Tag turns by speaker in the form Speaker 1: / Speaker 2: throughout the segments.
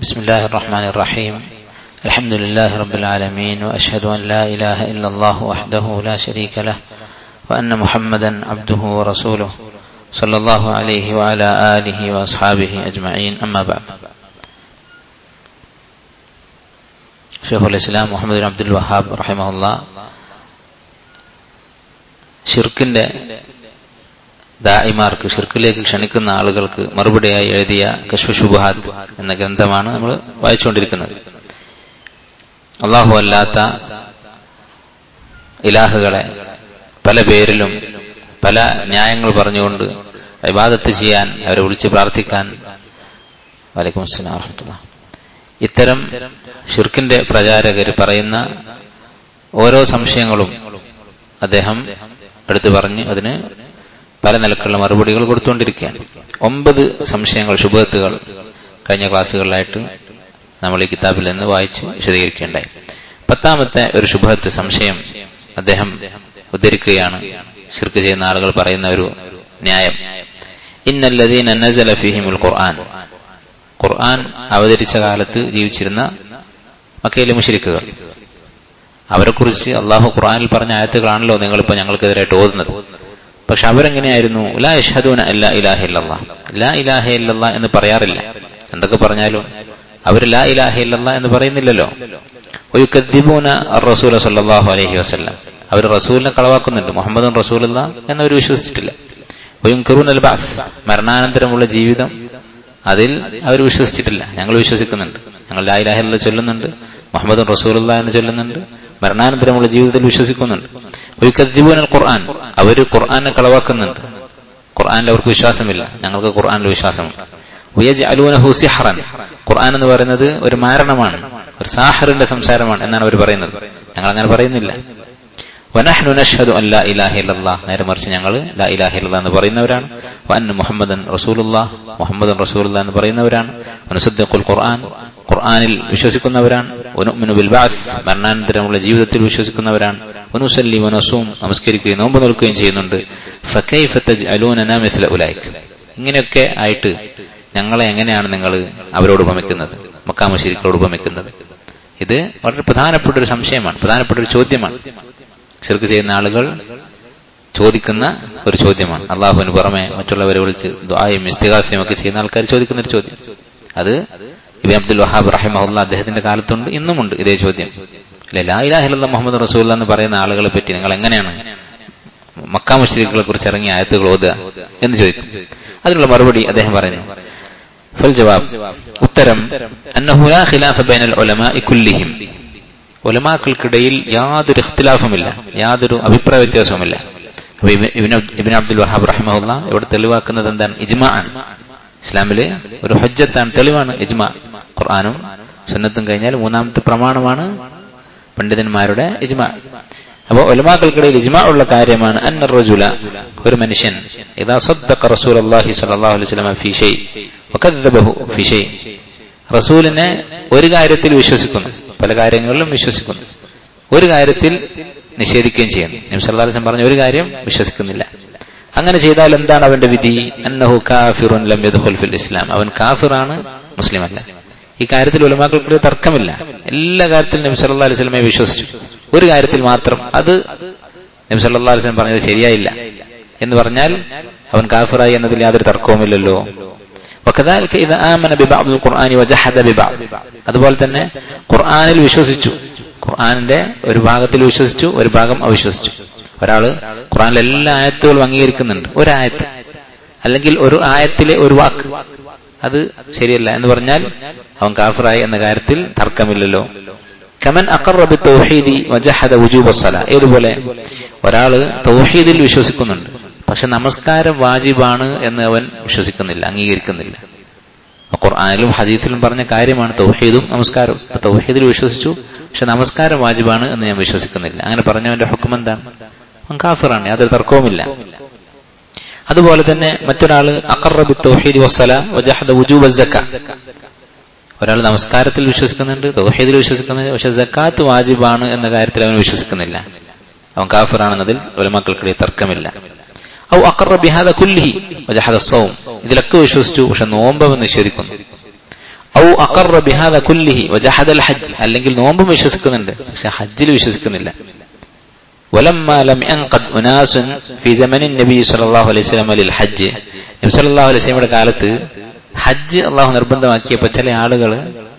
Speaker 1: بسم الله الرحمن الرحيم الحمد لله رب العالمين واشهد ان لا اله الا الله وحده لا شريك له وان محمدا عبده ورسوله صلى الله عليه وعلى اله واصحابه اجمعين اما بعد Sheikh Islam Muhammad bin Abdul Wahhab റഹിമഹുല്ല ഷിർക്കിന്റെ ദായിമാർക്ക് ഷിർക്കിലേക്ക് ക്ഷണിക്കുന്ന ആളുകൾക്ക് മറുപടിയായി എഴുതിയ കശ്മ ഷുബാത്ത് എന്ന ഗ്രന്ഥമാണ് നമ്മൾ വായിച്ചുകൊണ്ടിരിക്കുന്നത് അള്ളാഹു അല്ലാത്ത ഇലാഹുകളെ പല പേരിലും പല ന്യായങ്ങൾ പറഞ്ഞുകൊണ്ട് ഇബാദത്ത് ചെയ്യാൻ അവരെ വിളിച്ച് പ്രാർത്ഥിക്കാൻ വലൈക്കും അസ്സലാം വറഹമത്തുള്ള ഇത്തരം ഷിർക്കിന്റെ പ്രചാരകർ പറയുന്ന ഓരോ സംശയങ്ങളും അദ്ദേഹം എടുത്തു പറഞ്ഞ് അതിന് പല നിലക്കുള്ള മറുപടികൾ കൊടുത്തുകൊണ്ടിരിക്കുകയാണ് ഒമ്പത് സംശയങ്ങൾ ശുഭത്തുകൾ കഴിഞ്ഞ ക്ലാസ്സുകളിലായിട്ട് നമ്മൾ ഈ കിതാബിൽ നിന്ന് വായിച്ച് വിശദീകരിക്കേണ്ടായി പത്താമത്തെ ഒരു ശുഭത്ത് സംശയം അദ്ദേഹം ഉദ്ധരിക്കുകയാണ് ഷിർക്ക് ചെയ്യുന്ന ആളുകൾ പറയുന്ന ഒരു ന്യായം ഇന്നല്ലദീന നസല ഫിഹിമുൽ ഖുർആൻ ഖുർആൻ അവതരിച്ച കാലത്ത് ജീവിച്ചിരുന്ന മക്കയിലെ മുഷിരിക്കുകൾ അവരെക്കുറിച്ച് അള്ളാഹു ഖുർആനിൽ പറഞ്ഞ ആയത്തുകളാണല്ലോ നിങ്ങളിപ്പോ ഞങ്ങൾക്കെതിരായിട്ട് ഓതുന്നത് പക്ഷെ അവരെങ്ങനെയായിരുന്നു ലാ യഷ്ഹദൂന അല്ലാ ഇലാഹ ഇല്ലല്ലാ ലാ ഇലാഹ ഇല്ലല്ലാ എന്ന് പറയാറില്ല എന്തൊക്കെ പറഞ്ഞാലും അവർ ലാ ഇലാഹ ഇല്ലല്ലാ എന്ന് പറയുന്നില്ലല്ലോ ഒയുക്കദ്ദിബൂന റസൂല സല്ലല്ലാഹു അലൈഹി വസല്ലം അവർ റസൂലിനെ കളവാക്കുന്നുണ്ട് മുഹമ്മദും റസൂലുള്ള എന്നവർ വിശ്വസിച്ചിട്ടില്ല ഒയുങ്കറൂൻ അൽ ബാസ് മരണാനന്തരമുള്ള ജീവിതം അതിൽ അവർ വിശ്വസിച്ചിട്ടില്ല ഞങ്ങൾ വിശ്വസിക്കുന്നുണ്ട് ഞങ്ങൾ ലാ ഇലാഹ ഇല്ല ചൊല്ലുന്നുണ്ട് മുഹമ്മദും റസൂലുള്ള എന്ന് ചൊല്ലുന്നുണ്ട് മരണാനന്തരമുള്ള ജീവിതത്തിൽ വിശ്വസിക്കുന്നുണ്ട് ഒയുക്കദ്ദിബൂൻ ഖുർആൻ അവർ ഖുർആനെ കളവാക്കുന്നുണ്ട് ഖുർആനിൽ അവർക്ക് വിശ്വാസമില്ല ഞങ്ങൾക്ക് ഖുർആനിൽ വിശ്വാസമുണ്ട് ഉയജ് അലൂനഹു സിഹറൻ ഖുർആൻ എന്ന് പറയുന്നത് ഒരു മാരണമാണ് ഒരു സാഹറിന്റെ സംസാരമാണ് എന്നാണ് അവർ പറയുന്നത് ഞങ്ങൾ അങ്ങനെ പറയുന്നില്ല വനഹ്നു നഷ്ഹദു അൻ ലാ ഇലാഹ ഇല്ലല്ലാഹ് നേരെ മറിച്ച് ഞങ്ങൾ ലാ ഇലാഹ ഇല്ലല്ലാഹ് എന്ന് പറയുന്നവരാണ് വഅന്ന മുഹമ്മദൻ റസൂലുള്ളാഹ് മുഹമ്മദൻ റസൂലുള്ളാഹ് എന്ന് പറയുന്നവരാണ് വനുസദ്ദിഖുൽ ഖുർആൻ ഖുർആനിൽ വിശ്വസിക്കുന്നവരാണ് വനുഅ്മിനു ബിൽ ബഅസ് മരണാനന്തരമുള്ള ജീവിതത്തിൽ വിശ്വസിക്കുന്നവരാണ് വനുസല്ലി വനസൂം നമസ്കരിക്കുകയും നോമ്പ് നിൽക്കുകയും ചെയ്യുന്നുണ്ട് ഫകൈഫ തജ്അലൂനനാ മിസ്ല ഉലൈക് ഇങ്ങനെയൊക്കെ ആയിട്ട് ഞങ്ങളെ എങ്ങനെയാണ് നിങ്ങൾ അവരോട് ഉപമിക്കുന്നത് മക്കാമശിരിക്കളോട് ഉപമിക്കുന്നത് ഇത് വളരെ പ്രധാനപ്പെട്ട ഒരു സംശയമാണ് പ്രധാനപ്പെട്ട ഒരു ചോദ്യമാണ് ചെറുക്ക് ചെയ്യുന്ന ആളുകൾ ചോദിക്കുന്ന ഒരു ചോദ്യമാണ് അള്ളാഹുവിന് പുറമെ മറ്റുള്ളവരെ വിളിച്ച് ദ്വായും ഇസ്തിഹാസ്യം ഒക്കെ ചെയ്യുന്ന ആൾക്കാർ ചോദിക്കുന്ന ഒരു ചോദ്യം അത് ഇബി അബ്ദുൽ വഹാബ് റഹിമഹുല്ല അദ്ദേഹത്തിന്റെ കാലത്തുണ്ട് ഇന്നുമുണ്ട് ഇതേ ചോദ്യം അല്ലെ ലായിലാഹില്ല മുഹമ്മദ് റസൂല്ല എന്ന് പറയുന്ന ആളുകളെ പറ്റി നിങ്ങൾ എങ്ങനെയാണ് മക്കാ മുസ്ലികളെ കുറിച്ച് ഇറങ്ങിയ ആയത്തുകൾ ഓതുക എന്ന് ചോദിക്കും അതിനുള്ള മറുപടി അദ്ദേഹം പറയുന്നു فالجواب ഉത്തരം أنه لا خلاف بين العلماء كلهم ഉലമാക്കൾക്കിടയിൽ യാതൊരു ഇഖ്തിലാഫുമില്ല യാതൊരു അഭിപ്രായ വ്യത്യാസവുമില്ല ഇബിൻ അബ്ദുൽ വഹാബ് റഹിമഹുല്ല ഇവിടെ തെളിവാക്കുന്നത് എന്താണ് ഇജ്മാ ആണ് ഇസ്ലാമില് ഒരു ഹജ്ജത്താണ് തെളിവാണ് ഇജ്മാ ഖുർആാനും സുന്നത്തും കഴിഞ്ഞാൽ മൂന്നാമത്തെ പ്രമാണമാണ് പണ്ഡിതന്മാരുടെ ഇജ്മാ അപ്പോൾ ഒലമാക്കൾക്കിടയിൽ ഇജ്മാ ഉള്ള കാര്യമാണ് അന്ന റജുല ഒരു മനുഷ്യൻ ഇതാ സദ്ദഖ റസൂൽ അള്ളാഹി സ്വല്ലല്ലാഹു അലൈഹി വസല്ലം ഫീ ഷൈ വകദ്ദബഹു ഫീ ഷൈ റസൂലിനെ ഒരു കാര്യത്തിൽ വിശ്വസിക്കുന്നു പല കാര്യങ്ങളിലും വിശ്വസിക്കുന്നു ഒരു കാര്യത്തിൽ നിഷേധിക്കുകയും ചെയ്യുന്നു നബി സല്ലല്ലാഹു അലൈഹി വസല്ലം പറഞ്ഞ ഒരു കാര്യം വിശ്വസിക്കുന്നില്ല അങ്ങനെ ചെയ്താൽ എന്താണ് അവന്റെ വിധി അന്നഹു കാഫിറുൻ ലം യദ്ഖുൽ ഫിൽ ഇസ്ലാം അവൻ കാഫിറാണ് മുസ്ലിം അല്ല ഈ കാര്യത്തിൽ ഉലമാക്കൾക്ക് തർക്കമില്ല എല്ലാ കാര്യത്തിലും നബി സല്ലല്ലാഹു അലൈഹി വസല്ലമയെ വിശ്വസിച്ചു ഒരു കാര്യത്തിൽ മാത്രം അത് നബി സല്ലല്ലാഹു അലൈഹി വസല്ലം പറഞ്ഞത് ശരിയായില്ല എന്ന് പറഞ്ഞാൽ അവൻ കാഫിറായി എന്നതിൽ യാതൊരു തർക്കവുമില്ലല്ലോ وكذلك إذا آمن ببعض القرآن وجحد ببعض അതുപോലെ തന്നെ ഖുർആനിൽ വിശ്വസിച്ചു ഖുർആനിന്റെ ഒരു ഭാഗത്തിൽ വിശ്വസിച്ചു ഒരു ഭാഗം അവിശ്വസിച്ചു ഒരാള് ഖുർആനിലെ എല്ലാ ആയത്തുകളും അംഗീകരിക്കുന്നുണ്ട് ഒരായത്ത് അല്ലെങ്കിൽ ഒരു ആയത്തിലെ ഒരു വാക്ക് അത് ശരിയല്ല എന്ന് പറഞ്ഞാൽ അവൻ കാഫിറായി എന്ന കാര്യത്തിൽ തർക്കമില്ലല്ലോ കമൻ അഖറബ് തൗഹീദി വജഹദ വുജൂബസ്സല ഏതുപോലെ ഒരാള് തൗഹീദിൽ വിശ്വസിക്കുന്നുണ്ട് പക്ഷെ നമസ്കാരം വാജിബാണ് എന്ന് അവൻ വിശ്വസിക്കുന്നില്ല അംഗീകരിക്കുന്നില്ല ഖുർആാനിലും ഹദീസിലും പറഞ്ഞ കാര്യമാണ് തൗഹീദും നമസ്കാരവും തൗഹീദിൽ വിശ്വസിച്ചു പക്ഷെ നമസ്കാരം വാജിബാണ് എന്ന് ഞാൻ വിശ്വസിക്കുന്നില്ല അങ്ങനെ പറഞ്ഞവന്റെ ഹുക്കം എന്താണ് അവൻ കാഫിറാണ് യാതൊരു തർക്കവുമില്ല അതുപോലെ തന്നെ മറ്റൊരാള് അഖറബി തൗഹീദ് വസ്സല വജഹദ വുജൂബ സക്ക ഒരാൾ നമസ്കാരത്തിൽ വിശ്വസിക്കുന്നുണ്ട് തൗഹീദിൽ വിശ്വസിക്കുന്നുണ്ട് പക്ഷെ ജക്കാത്ത് വാജിബാണ് എന്ന കാര്യത്തിൽ അവൻ വിശ്വസിക്കുന്നില്ല അവൻ കാഫിറാണെന്നതിൽ ഒലമക്കൾക്കിടയിൽ തർക്കമില്ല ഔ അക്കറ ബിഹാദ കുല്ലിഹി വജഹദ സൗം ഇതിലൊക്കെ വിശ്വസിച്ചു പക്ഷെ നോമ്പ് അവൻ നിഷേധിക്കുന്നു ഔ അഖറ ബിഹാദ കുല്ലിഹി വജഹദൽ ഹജ്ജ് അല്ലെങ്കിൽ നോമ്പും വിശ്വസിക്കുന്നുണ്ട് പക്ഷെ ഹജ്ജിൽ വിശ്വസിക്കുന്നില്ല ولما لم ينقض اناس في زمن النبي صلى الله عليه وسلم للحج നബി സല്ലല്ലാഹു അലൈഹി വസല്ലമയുടെ കാലത്ത് ഹജ്ജ് അള്ളാഹു നിർബന്ധമാക്കിയപ്പോൾ ചില ആളുകൾ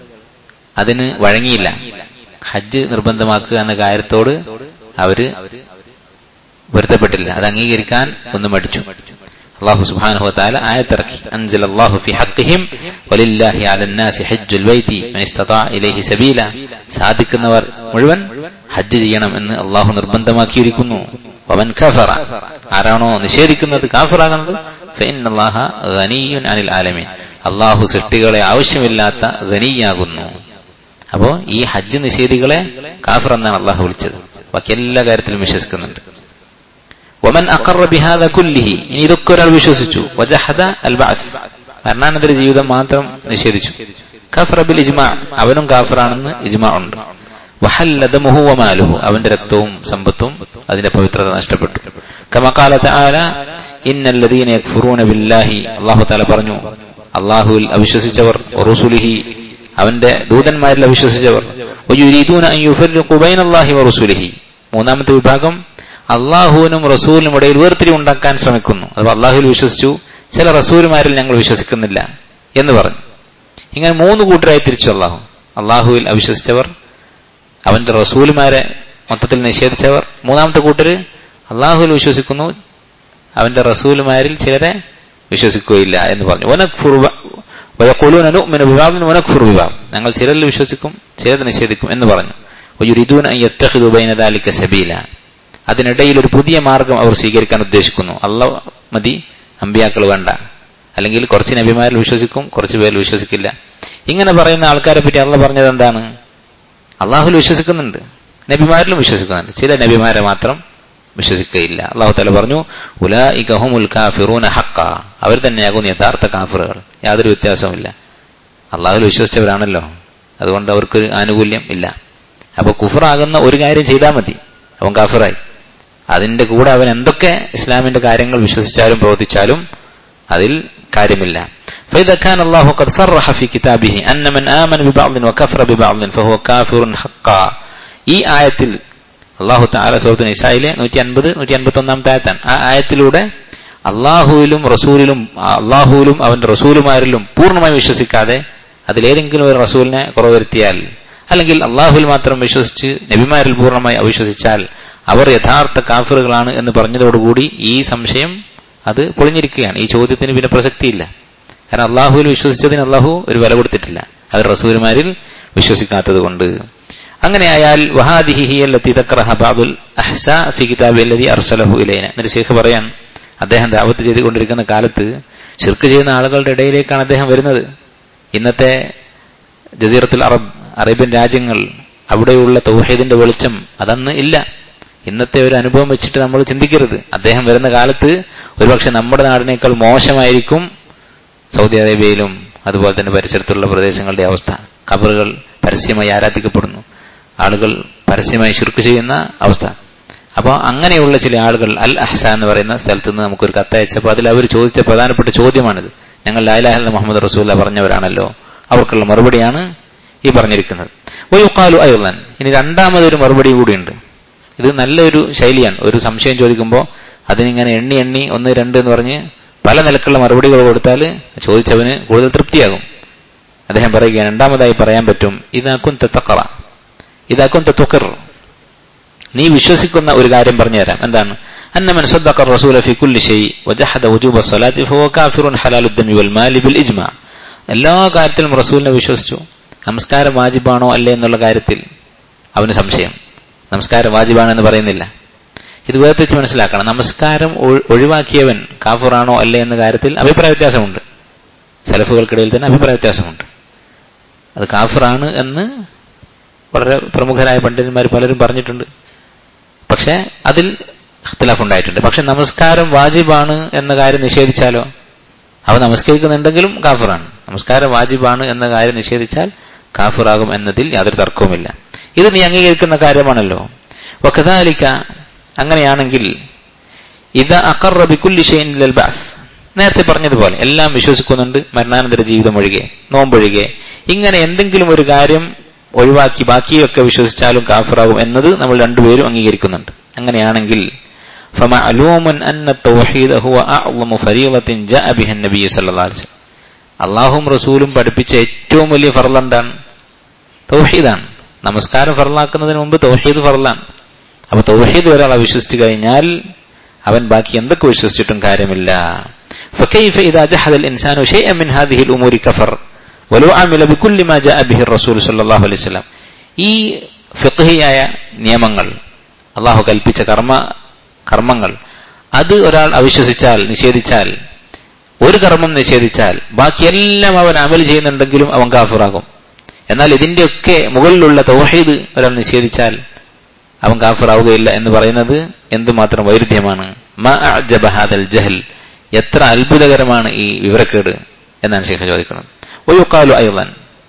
Speaker 1: അതിന് വഴങ്ങിയില്ല ഹജ്ജ് നിർബന്ധമാക്കുക എന്ന കാര്യത്തോട് അവര് പൊരുത്തപ്പെട്ടില്ല അത് അംഗീകരിക്കാൻ ഒന്ന് മടിച്ചു അള്ളാഹു സുബ്ഹാനഹു വതആല ആയത്തിറക്കി അൻസല അല്ലാഹു ഫി ഹഖ്ഹിം വലില്ലാഹി അലന്നാസി ഹജ്ജുൽ ബൈതി മൻ ഇസ്തതാ ഇലൈഹി സബീല സാധിക്കുന്നവർ മുഴുവൻ ഹജ്ജ് ചെയ്യണം എന്ന് അള്ളാഹു നിർബന്ധമാക്കിയിരിക്കുന്നു വമൻ കഫറ ആരാണോ നിഷേധിക്കുന്നത് കാഫറാകുന്നത് ഫഇന്നല്ലാഹ ഗനിയ്യുൻ അനിൽ ആലമീൻ അള്ളാഹു സൃഷ്ടികളെ ആവശ്യമില്ലാത്ത ഗനിയാകുന്നു അപ്പോ ഈ ഹജ്ജ് നിഷേധികളെ കാഫർ എന്നാണ് അള്ളാഹു വിളിച്ചത് ബാക്കി എല്ലാ കാര്യത്തിലും വിശ്വസിക്കുന്നുണ്ട് വമൻ അഖറ ബിഹാദ കുല്ലിഹി ഇനി ഇതൊക്കെ ഒരാൾ വിശ്വസിച്ചു വജഹദ അൽ ബഅസ് മരണാനന്തര ജീവിതം മാത്രം നിഷേധിച്ചു കഫറ ബിൽ ഇജ്മാ അവനും കാഫറാണെന്ന് ഇജ്മാ ഉണ്ട് വഹല്ലദമുഹു വമാലുഹു അവന്റെ രക്തവും സമ്പത്തും അതിന്റെ പവിത്രത നഷ്ടപ്പെട്ടു കമ ഖാല തആല ഇന്നല്ലദീന യക്ഫുറൂന ബില്ലാഹി അല്ലാഹു തആല പറഞ്ഞു അല്ലാഹുവിൽ അവിശ്വസിച്ചവർ റസൂലിഹി അവന്റെ ദൂതന്മാരിൽ അവിശ്വസിച്ചവർ വയുരീദൂന അൻ യുഫർരിഖു ബൈനല്ലാഹി വറസൂലിഹി മൂന്നാമത്തെ വിഭാഗം അള്ളാഹുവിനും റസൂലിനും ഇടയിൽ വേർതിരിവ് ഉണ്ടാക്കാൻ ശ്രമിക്കുന്നു അഥവാ അള്ളാഹുവിൽ വിശ്വസിച്ചു ചില റസൂലുമാരിൽ ഞങ്ങൾ വിശ്വസിക്കുന്നില്ല എന്ന് പറഞ്ഞു ഇങ്ങനെ മൂന്ന് കൂട്ടരായി തിരിച്ചു അള്ളാഹു അള്ളാഹുവിൽ അവിശ്വസിച്ചവർ അവന്റെ റസൂലുമാരെ മൊത്തത്തിൽ നിഷേധിച്ചവർ മൂന്നാമത്തെ കൂട്ടര് അള്ളാഹുവിൽ വിശ്വസിക്കുന്നു അവന്റെ റസൂലുമാരിൽ ചിലരെ വിശ്വസിക്കുകയില്ല എന്ന് പറഞ്ഞു വനക്ഫുർ വയക്കുലൂന നുഅ്മിനു ബിബഅദിൻ വനക്ഫുറു ബിബഅദ് ഞങ്ങൾ ചിലരിൽ വിശ്വസിക്കും ചിലത് നിഷേധിക്കും എന്ന് പറഞ്ഞു വയുരിദൂന അൻ യത്തഖിദു ബൈന ദാലിക സബീല അതിനിടയിൽ ഒരു പുതിയ മാർഗം അവർ സ്വീകരിക്കാൻ ഉദ്ദേശിക്കുന്നു അല്ല മതി അമ്പിയാക്കൾ വേണ്ട അല്ലെങ്കിൽ കുറച്ച് നബിമാരിൽ വിശ്വസിക്കും കുറച്ച് പേരിൽ വിശ്വസിക്കില്ല ഇങ്ങനെ പറയുന്ന ആൾക്കാരെ പറ്റി അള്ള പറഞ്ഞത് എന്താണ് അള്ളാഹുൽ വിശ്വസിക്കുന്നുണ്ട് നബിമാരിലും വിശ്വസിക്കുന്നുണ്ട് ചില നബിമാരെ മാത്രം വിശ്വസിക്കുകയില്ല അള്ളാഹു തല പറഞ്ഞു ഉലാഇകഹുമുൽ കാഫിറൂന ഹക്ക അവർ തന്നെയാകുന്നു യഥാർത്ഥ കാഫിറുകൾ യാതൊരു വ്യത്യാസവുമില്ല അള്ളാഹുൽ വിശ്വസിച്ചവരാണല്ലോ അതുകൊണ്ട് അവർക്കൊരു ആനുകൂല്യം ഇല്ല അപ്പൊ കുഫറാകുന്ന ഒരു കാര്യം ചെയ്താൽ മതി അവൻ കാഫിറായി അതിന്റെ കൂടെ അവൻ എന്തൊക്കെ ഇസ്ലാമിന്റെ കാര്യങ്ങൾ വിശ്വസിച്ചാലും പ്രവർത്തിച്ചാലും അതിൽ കാര്യമില്ല فإذا كان الله قد صرح في كتابه أن من آمن ببعض وكفر ببعض فهو كافر حقا ഈ ആയത്തിൽ അള്ളാഹു താല സുഹൃത്തു നിസായിലെ നൂറ്റി അൻപത് നൂറ്റി അൻപത്തി ഒന്നാമത്തെ ആയത്താണ് ആ ആയത്തിലൂടെ അള്ളാഹുവിലും റസൂലിലും അള്ളാഹുവിലും അവന്റെ റസൂലുമാരിലും പൂർണ്ണമായി വിശ്വസിക്കാതെ അതിലേതെങ്കിലും ഒരു റസൂലിനെ കുറവ് വരുത്തിയാൽ അല്ലെങ്കിൽ അള്ളാഹുവിൽ മാത്രം വിശ്വസിച്ച് നബിമാരിൽ പൂർണ്ണമായി അവിശ്വസിച്ചാൽ അവർ യഥാർത്ഥ കാഫിറുകളാണ് എന്ന് പറഞ്ഞതോടുകൂടി ഈ സംശയം അത് പൊളിഞ്ഞിരിക്കുകയാണ് ഈ ചോദ്യത്തിന് പിന്നെ പ്രസക്തിയില്ല കാരണം അള്ളാഹുവിൽ വിശ്വസിച്ചതിന് അള്ളാഹു ഒരു വില കൊടുത്തിട്ടില്ല അവർ റസൂലുമാരിൽ വിശ്വസിക്കാത്തത് കൊണ്ട് അങ്ങനെയായാൽ എന്നിട്ട് ഷെയ്ഖ് പറയാൻ അദ്ദേഹം ദാവത്ത് ചെയ്തുകൊണ്ടിരിക്കുന്ന കാലത്ത് ഷിർക്ക് ചെയ്യുന്ന ആളുകളുടെ ഇടയിലേക്കാണ് അദ്ദേഹം വരുന്നത് ഇന്നത്തെ ജസീറത്തുൽ അറബ് അറേബ്യൻ രാജ്യങ്ങൾ അവിടെയുള്ള തൗഹീദിന്റെ വെളിച്ചം അതന്ന് ഇല്ല ഇന്നത്തെ ഒരു അനുഭവം വെച്ചിട്ട് നമ്മൾ ചിന്തിക്കരുത് അദ്ദേഹം വരുന്ന കാലത്ത് ഒരുപക്ഷെ നമ്മുടെ നാടിനേക്കാൾ മോശമായിരിക്കും സൗദി അറേബ്യയിലും അതുപോലെ തന്നെ പരിസരത്തുള്ള പ്രദേശങ്ങളുടെ അവസ്ഥ കബറുകൾ പരസ്യമായി ആരാധിക്കപ്പെടുന്നു ആളുകൾ പരസ്യമായി ശുർക്ക് ചെയ്യുന്ന അവസ്ഥ അപ്പോൾ അങ്ങനെയുള്ള ചില ആളുകൾ അൽ അഹ്സ എന്ന് പറയുന്ന സ്ഥലത്ത് നിന്ന് നമുക്കൊരു കത്തയച്ചപ്പോൾ അതിൽ അവർ ചോദിച്ച പ്രധാനപ്പെട്ട ചോദ്യമാണിത് ഞങ്ങൾ ലാലാഹൽ മുഹമ്മദ് റസൂല്ല പറഞ്ഞവരാണല്ലോ അവർക്കുള്ള മറുപടിയാണ് ഈ പറഞ്ഞിരിക്കുന്നത് ഒയുക്കാലു അയുള്ളൻ ഇനി രണ്ടാമതൊരു മറുപടി കൂടിയുണ്ട് ഇത് നല്ലൊരു ശൈലിയാണ് ഒരു സംശയം ചോദിക്കുമ്പോൾ അതിനിങ്ങനെ എണ്ണി എണ്ണി ഒന്ന് രണ്ട് എന്ന് പറഞ്ഞ് പല നിലക്കുള്ള മറുപടികൾ കൊടുത്താൽ ചോദിച്ചവന് കൂടുതൽ തൃപ്തിയാകും അദ്ദേഹം പറയുകയാണ് രണ്ടാമതായി പറയാൻ പറ്റും ഇതാക്കും തെത്തക്കറ ഇതാക്കും തെത്തുക്കർ നീ വിശ്വസിക്കുന്ന ഒരു കാര്യം പറഞ്ഞുതരാം എന്താണ് أن من صدق الرسول في كل شيء وجحد وجوب الصلاة فهو كافر حلال الدم والمال بالإجماع എല്ലാ കാര്യത്തിലും റസൂലിനെ വിശ്വസിച്ചു നമസ്കാരം വാജിബാണോ അല്ലേ എന്നുള്ള കാര്യത്തിൽ അവന് സംശയം നമസ്കാരം വാജിബാണെന്ന് പറയുന്നില്ല ഇത് വേർതിരിച്ച് മനസ്സിലാക്കണം നമസ്കാരം ഒഴിവാക്കിയവൻ കാഫുറാണോ അല്ലേ എന്ന കാര്യത്തിൽ അഭിപ്രായ വ്യത്യാസമുണ്ട് സെലഫുകൾക്കിടയിൽ തന്നെ അഭിപ്രായ വ്യത്യാസമുണ്ട് അത് കാഫിറാണ് എന്ന് വളരെ പ്രമുഖരായ പണ്ഡിതന്മാർ പലരും പറഞ്ഞിട്ടുണ്ട് പക്ഷെ അതിൽ ഇഖ്തിലാഫ് ഉണ്ടായിട്ടുണ്ട് പക്ഷെ നമസ്കാരം വാജിബാണ് എന്ന കാര്യം നിഷേധിച്ചാലോ അവ നമസ്കരിക്കുന്നുണ്ടെങ്കിലും കാഫിറാണ് നമസ്കാരം വാജിബാണ് എന്ന കാര്യം നിഷേധിച്ചാൽ കാഫിറാകും എന്നതിൽ യാതൊരു തർക്കവുമില്ല ഇത് നീ അംഗീകരിക്കുന്ന കാര്യമാണല്ലോ വക്കതാലിക്ക അങ്ങനെയാണെങ്കിൽ ഇത് അക്കറബിക്കുല്ലി ഷെയ്ൻ ബാസ് നേരത്തെ പറഞ്ഞതുപോലെ എല്ലാം വിശ്വസിക്കുന്നുണ്ട് മരണാനന്തര ജീവിതം ഒഴികെ നോമ്പൊഴികെ ഇങ്ങനെ എന്തെങ്കിലും ഒരു കാര്യം ഒഴിവാക്കി ബാക്കിയൊക്കെ വിശ്വസിച്ചാലും കാഫിറാകും എന്നത് നമ്മൾ രണ്ടുപേരും അംഗീകരിക്കുന്നുണ്ട് അങ്ങനെയാണെങ്കിൽ فمعلوم أن التوحيد هو أعظم فريضة جاء بها النبي صلى الله عليه وسلم അള്ളാഹും റസൂലും പഠിപ്പിച്ച ഏറ്റവും വലിയ ഫർൾ എന്താണ് തൗഹീദാണ് നമസ്കാരം ഫർലാക്കുന്നതിന് മുമ്പ് തൗഹീദ് ഫർലാണ് അപ്പൊ തൗഹീദ് ഒരാൾ വിശ്വസിച്ചു കഴിഞ്ഞാൽ അവൻ ബാക്കി എന്തൊക്കെ വിശ്വസിച്ചിട്ടും കാര്യമില്ല فكيف إذا جحد الإنسان شيئا من هذه الأمور كفر ولو عمل بكل ما جاء به الرسول صلى الله عليه وسلم ഈ ഫിഖഹിയായ നിയമങ്ങൾ അള്ളാഹു കൽപ്പിച്ച കർമ്മ കർമ്മങ്ങൾ അത് ഒരാൾ അവിശ്വസിച്ചാൽ നിഷേധിച്ചാൽ ഒരു കർമ്മം നിഷേധിച്ചാൽ ബാക്കിയെല്ലാം അവൻ അമൽ ചെയ്യുന്നുണ്ടെങ്കിലും അവൻ കാഫിറാകും എന്നാൽ ഇതിന്റെയൊക്കെ മുകളിലുള്ള തൗഹീദ് ഒരാൾ നിഷേധിച്ചാൽ അവൻ കാഫിറാവുകയില്ല എന്ന് പറയുന്നത് എന്തുമാത്രം വൈരുദ്ധ്യമാണ് ഹാദൽ ജഹൽ എത്ര അത്ഭുതകരമാണ് ഈ വിവരക്കേട് എന്നാണ് ശേഖ ചോദിക്കുന്നത് ഒയുക്കാലു അയ്യൻ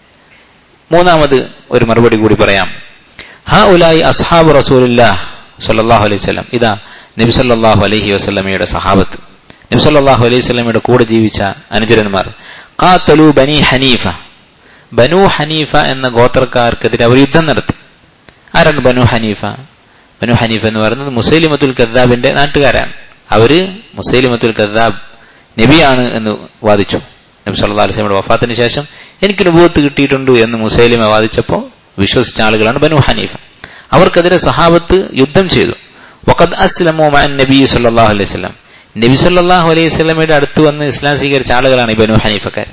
Speaker 1: മൂന്നാമത് ഒരു മറുപടി കൂടി പറയാം ഹാ ഉലായി അസ്ഹാബ് റസൂലില്ലാ സല്ലാഹു അലൈഹി സ്വലം ഇതാ നബി സല്ലാഹു അലൈഹി വസ്ലമയുടെ സഹാബത്ത് നബി സല്ലാഹു അലൈഹി സ്വലമയുടെ കൂടെ ജീവിച്ച അനുചരന്മാർ കാത്തലു ബനി ഹനീഫ ബനു ഹനീഫ എന്ന ഗോത്രക്കാർക്കെതിരെ അവർ യുദ്ധം നടത്തി ആരാണ് ബനു ഹനീഫ ബനു ഹനീഫ എന്ന് പറയുന്നത് മുസൈലിമത്തുൽ കദ്ദാബിന്റെ നാട്ടുകാരാണ് അവര് മുസൈലിമത്തുൽ കദ്ദാബ് നബിയാണ് എന്ന് വാദിച്ചു നബി സല്ലാ അലൈഹിയുടെ വഫാത്തിന് ശേഷം എനിക്ക് നുപൂത്ത് കിട്ടിയിട്ടുണ്ട് എന്ന് മുസൈലിമ വാദിച്ചപ്പോൾ വിശ്വസിച്ച ആളുകളാണ് ബനു ഹനീഫ അവർക്കെതിരെ സഹാബത്ത് യുദ്ധം ചെയ്തു വഖദ് അസ്ലമോ മാൻ നബി സല്ലാഹു അലൈഹി സ്വലം നബി സല്ലാഹു അലൈഹി സ്വലമയുടെ അടുത്ത് വന്ന് ഇസ്ലാം സ്വീകരിച്ച ആളുകളാണ് ഈ ബനു ഹനീഫക്കാർ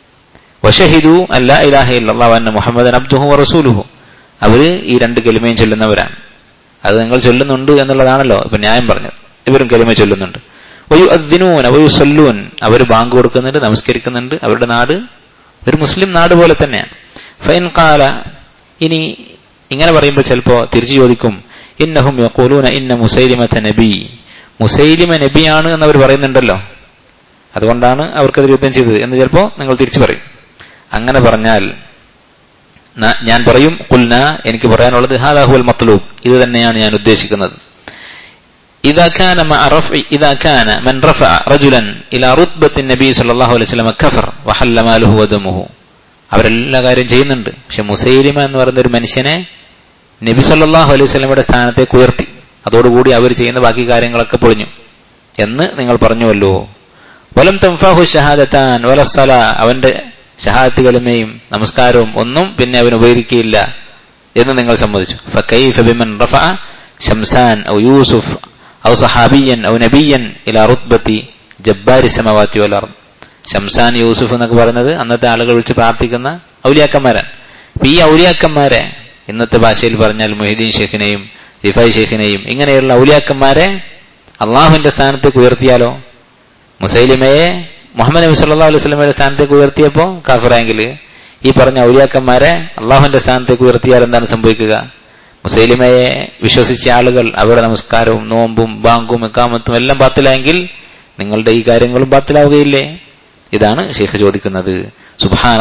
Speaker 1: വഷഹിദു അല്ലാ ഇലാഹ ഇല്ലാഹു അന്ന മുഹമ്മദൻ അബ്ദുഹു റസൂലുഹു അവര് ഈ രണ്ട് കെലിമയും ചൊല്ലുന്നവരാണ് അത് നിങ്ങൾ ചൊല്ലുന്നുണ്ട് എന്നുള്ളതാണല്ലോ ഇപ്പൊ ന്യായം പറഞ്ഞത് ഇവരും കെലിമ ചൊല്ലുന്നുണ്ട് വയു അദ്ദിനൂൻ വയു സൊല്ലൂൻ അവർ ബാങ്ക് കൊടുക്കുന്നുണ്ട് നമസ്കരിക്കുന്നുണ്ട് അവരുടെ നാട് ഒരു മുസ്ലിം നാട് പോലെ തന്നെയാണ് ഫൈൻ കാല ഇനി ഇങ്ങനെ പറയുമ്പോൾ ചിലപ്പോ തിരിച്ചു ചോദിക്കും ഇന്നഹും യഖൂലൂന ഇന്ന മുസൈലിമത്ത നബി മുസൈലിമ നബിയാണ് എന്ന് അവർ പറയുന്നുണ്ടല്ലോ അതുകൊണ്ടാണ് അവർക്കത് യുദ്ധം ചെയ്തത് എന്ന് ചിലപ്പോ നിങ്ങൾ തിരിച്ചു പറയും അങ്ങനെ പറഞ്ഞാൽ ഞാൻ പറയും കുൽന എനിക്ക് പറയാനുള്ളത് ഹാദാഹുൽ മത്ലൂബ് ഇത് തന്നെയാണ് ഞാൻ ഉദ്ദേശിക്കുന്നത് إذا كان مع رفع إذا كان من رفع رجلا إلى رتبة النبي صلى الله عليه وسلم كفر وحل ماله ودمه അവരെല്ലാ കാര്യം ചെയ്യുന്നുണ്ട് പക്ഷെ മുസൈലിമ എന്ന് പറയുന്ന ഒരു മനുഷ്യനെ നബി സല്ലാഹു അലൈഹി സ്വലമയുടെ സ്ഥാനത്തേക്ക് ഉയർത്തി അതോടുകൂടി അവർ ചെയ്യുന്ന ബാക്കി കാര്യങ്ങളൊക്കെ പൊളിഞ്ഞു എന്ന് നിങ്ങൾ പറഞ്ഞുവല്ലോ വലം തംഫാഹു ഷഹാദത്താൻ വലസ്സല അവന്റെ ഷഹാദത്ത് കലമയും നമസ്കാരവും ഒന്നും പിന്നെ അവൻ ഉപയോഗിക്കുകയില്ല എന്ന് നിങ്ങൾ സമ്മതിച്ചു ഫക്കൈഫ ബിമൻ റഫ ഷംസാൻ ഔ യൂസുഫ് ഔ സഹാബിയൻ ഔ നബിയൻ ഇല റുത്ബത്തി ജബ്ബാരി സമവാത്തി വലർ ഷംസാൻ യൂസുഫ് എന്നൊക്കെ പറയുന്നത് അന്നത്തെ ആളുകൾ വിളിച്ച് പ്രാർത്ഥിക്കുന്ന ഔലിയാക്കന്മാരാണ് അപ്പൊ ഈ ഔലിയാക്കന്മാരെ ഇന്നത്തെ ഭാഷയിൽ പറഞ്ഞാൽ മൊഹിദ്ദീൻ ഷെയ്ഖിനെയും റിഫായ് ഷെയ്ഖിനെയും ഇങ്ങനെയുള്ള ഔലിയാക്കന്മാരെ അള്ളാഹുവിന്റെ സ്ഥാനത്തേക്ക് ഉയർത്തിയാലോ മുസൈലിമയെ മുഹമ്മദ് നബി സല്ലാ അലൈഹി സ്വലമയുടെ സ്ഥാനത്തേക്ക് ഉയർത്തിയപ്പോ കാഫിറാങ്കിൽ ഈ പറഞ്ഞ ഔലിയാക്കന്മാരെ അള്ളാഹുവിന്റെ സ്ഥാനത്തേക്ക് ഉയർത്തിയാൽ എന്താണ് സംഭവിക്കുക മുസൈലിമയെ വിശ്വസിച്ച ആളുകൾ അവരുടെ നമസ്കാരവും നോമ്പും ബാങ്കും എക്കാമത്തും എല്ലാം ബാത്തിലായെങ്കിൽ നിങ്ങളുടെ ഈ കാര്യങ്ങളും ബാത്തിലാവുകയില്ലേ ഇതാണ് ഷെയ്ഖ് ചോദിക്കുന്നത് സുബാൻ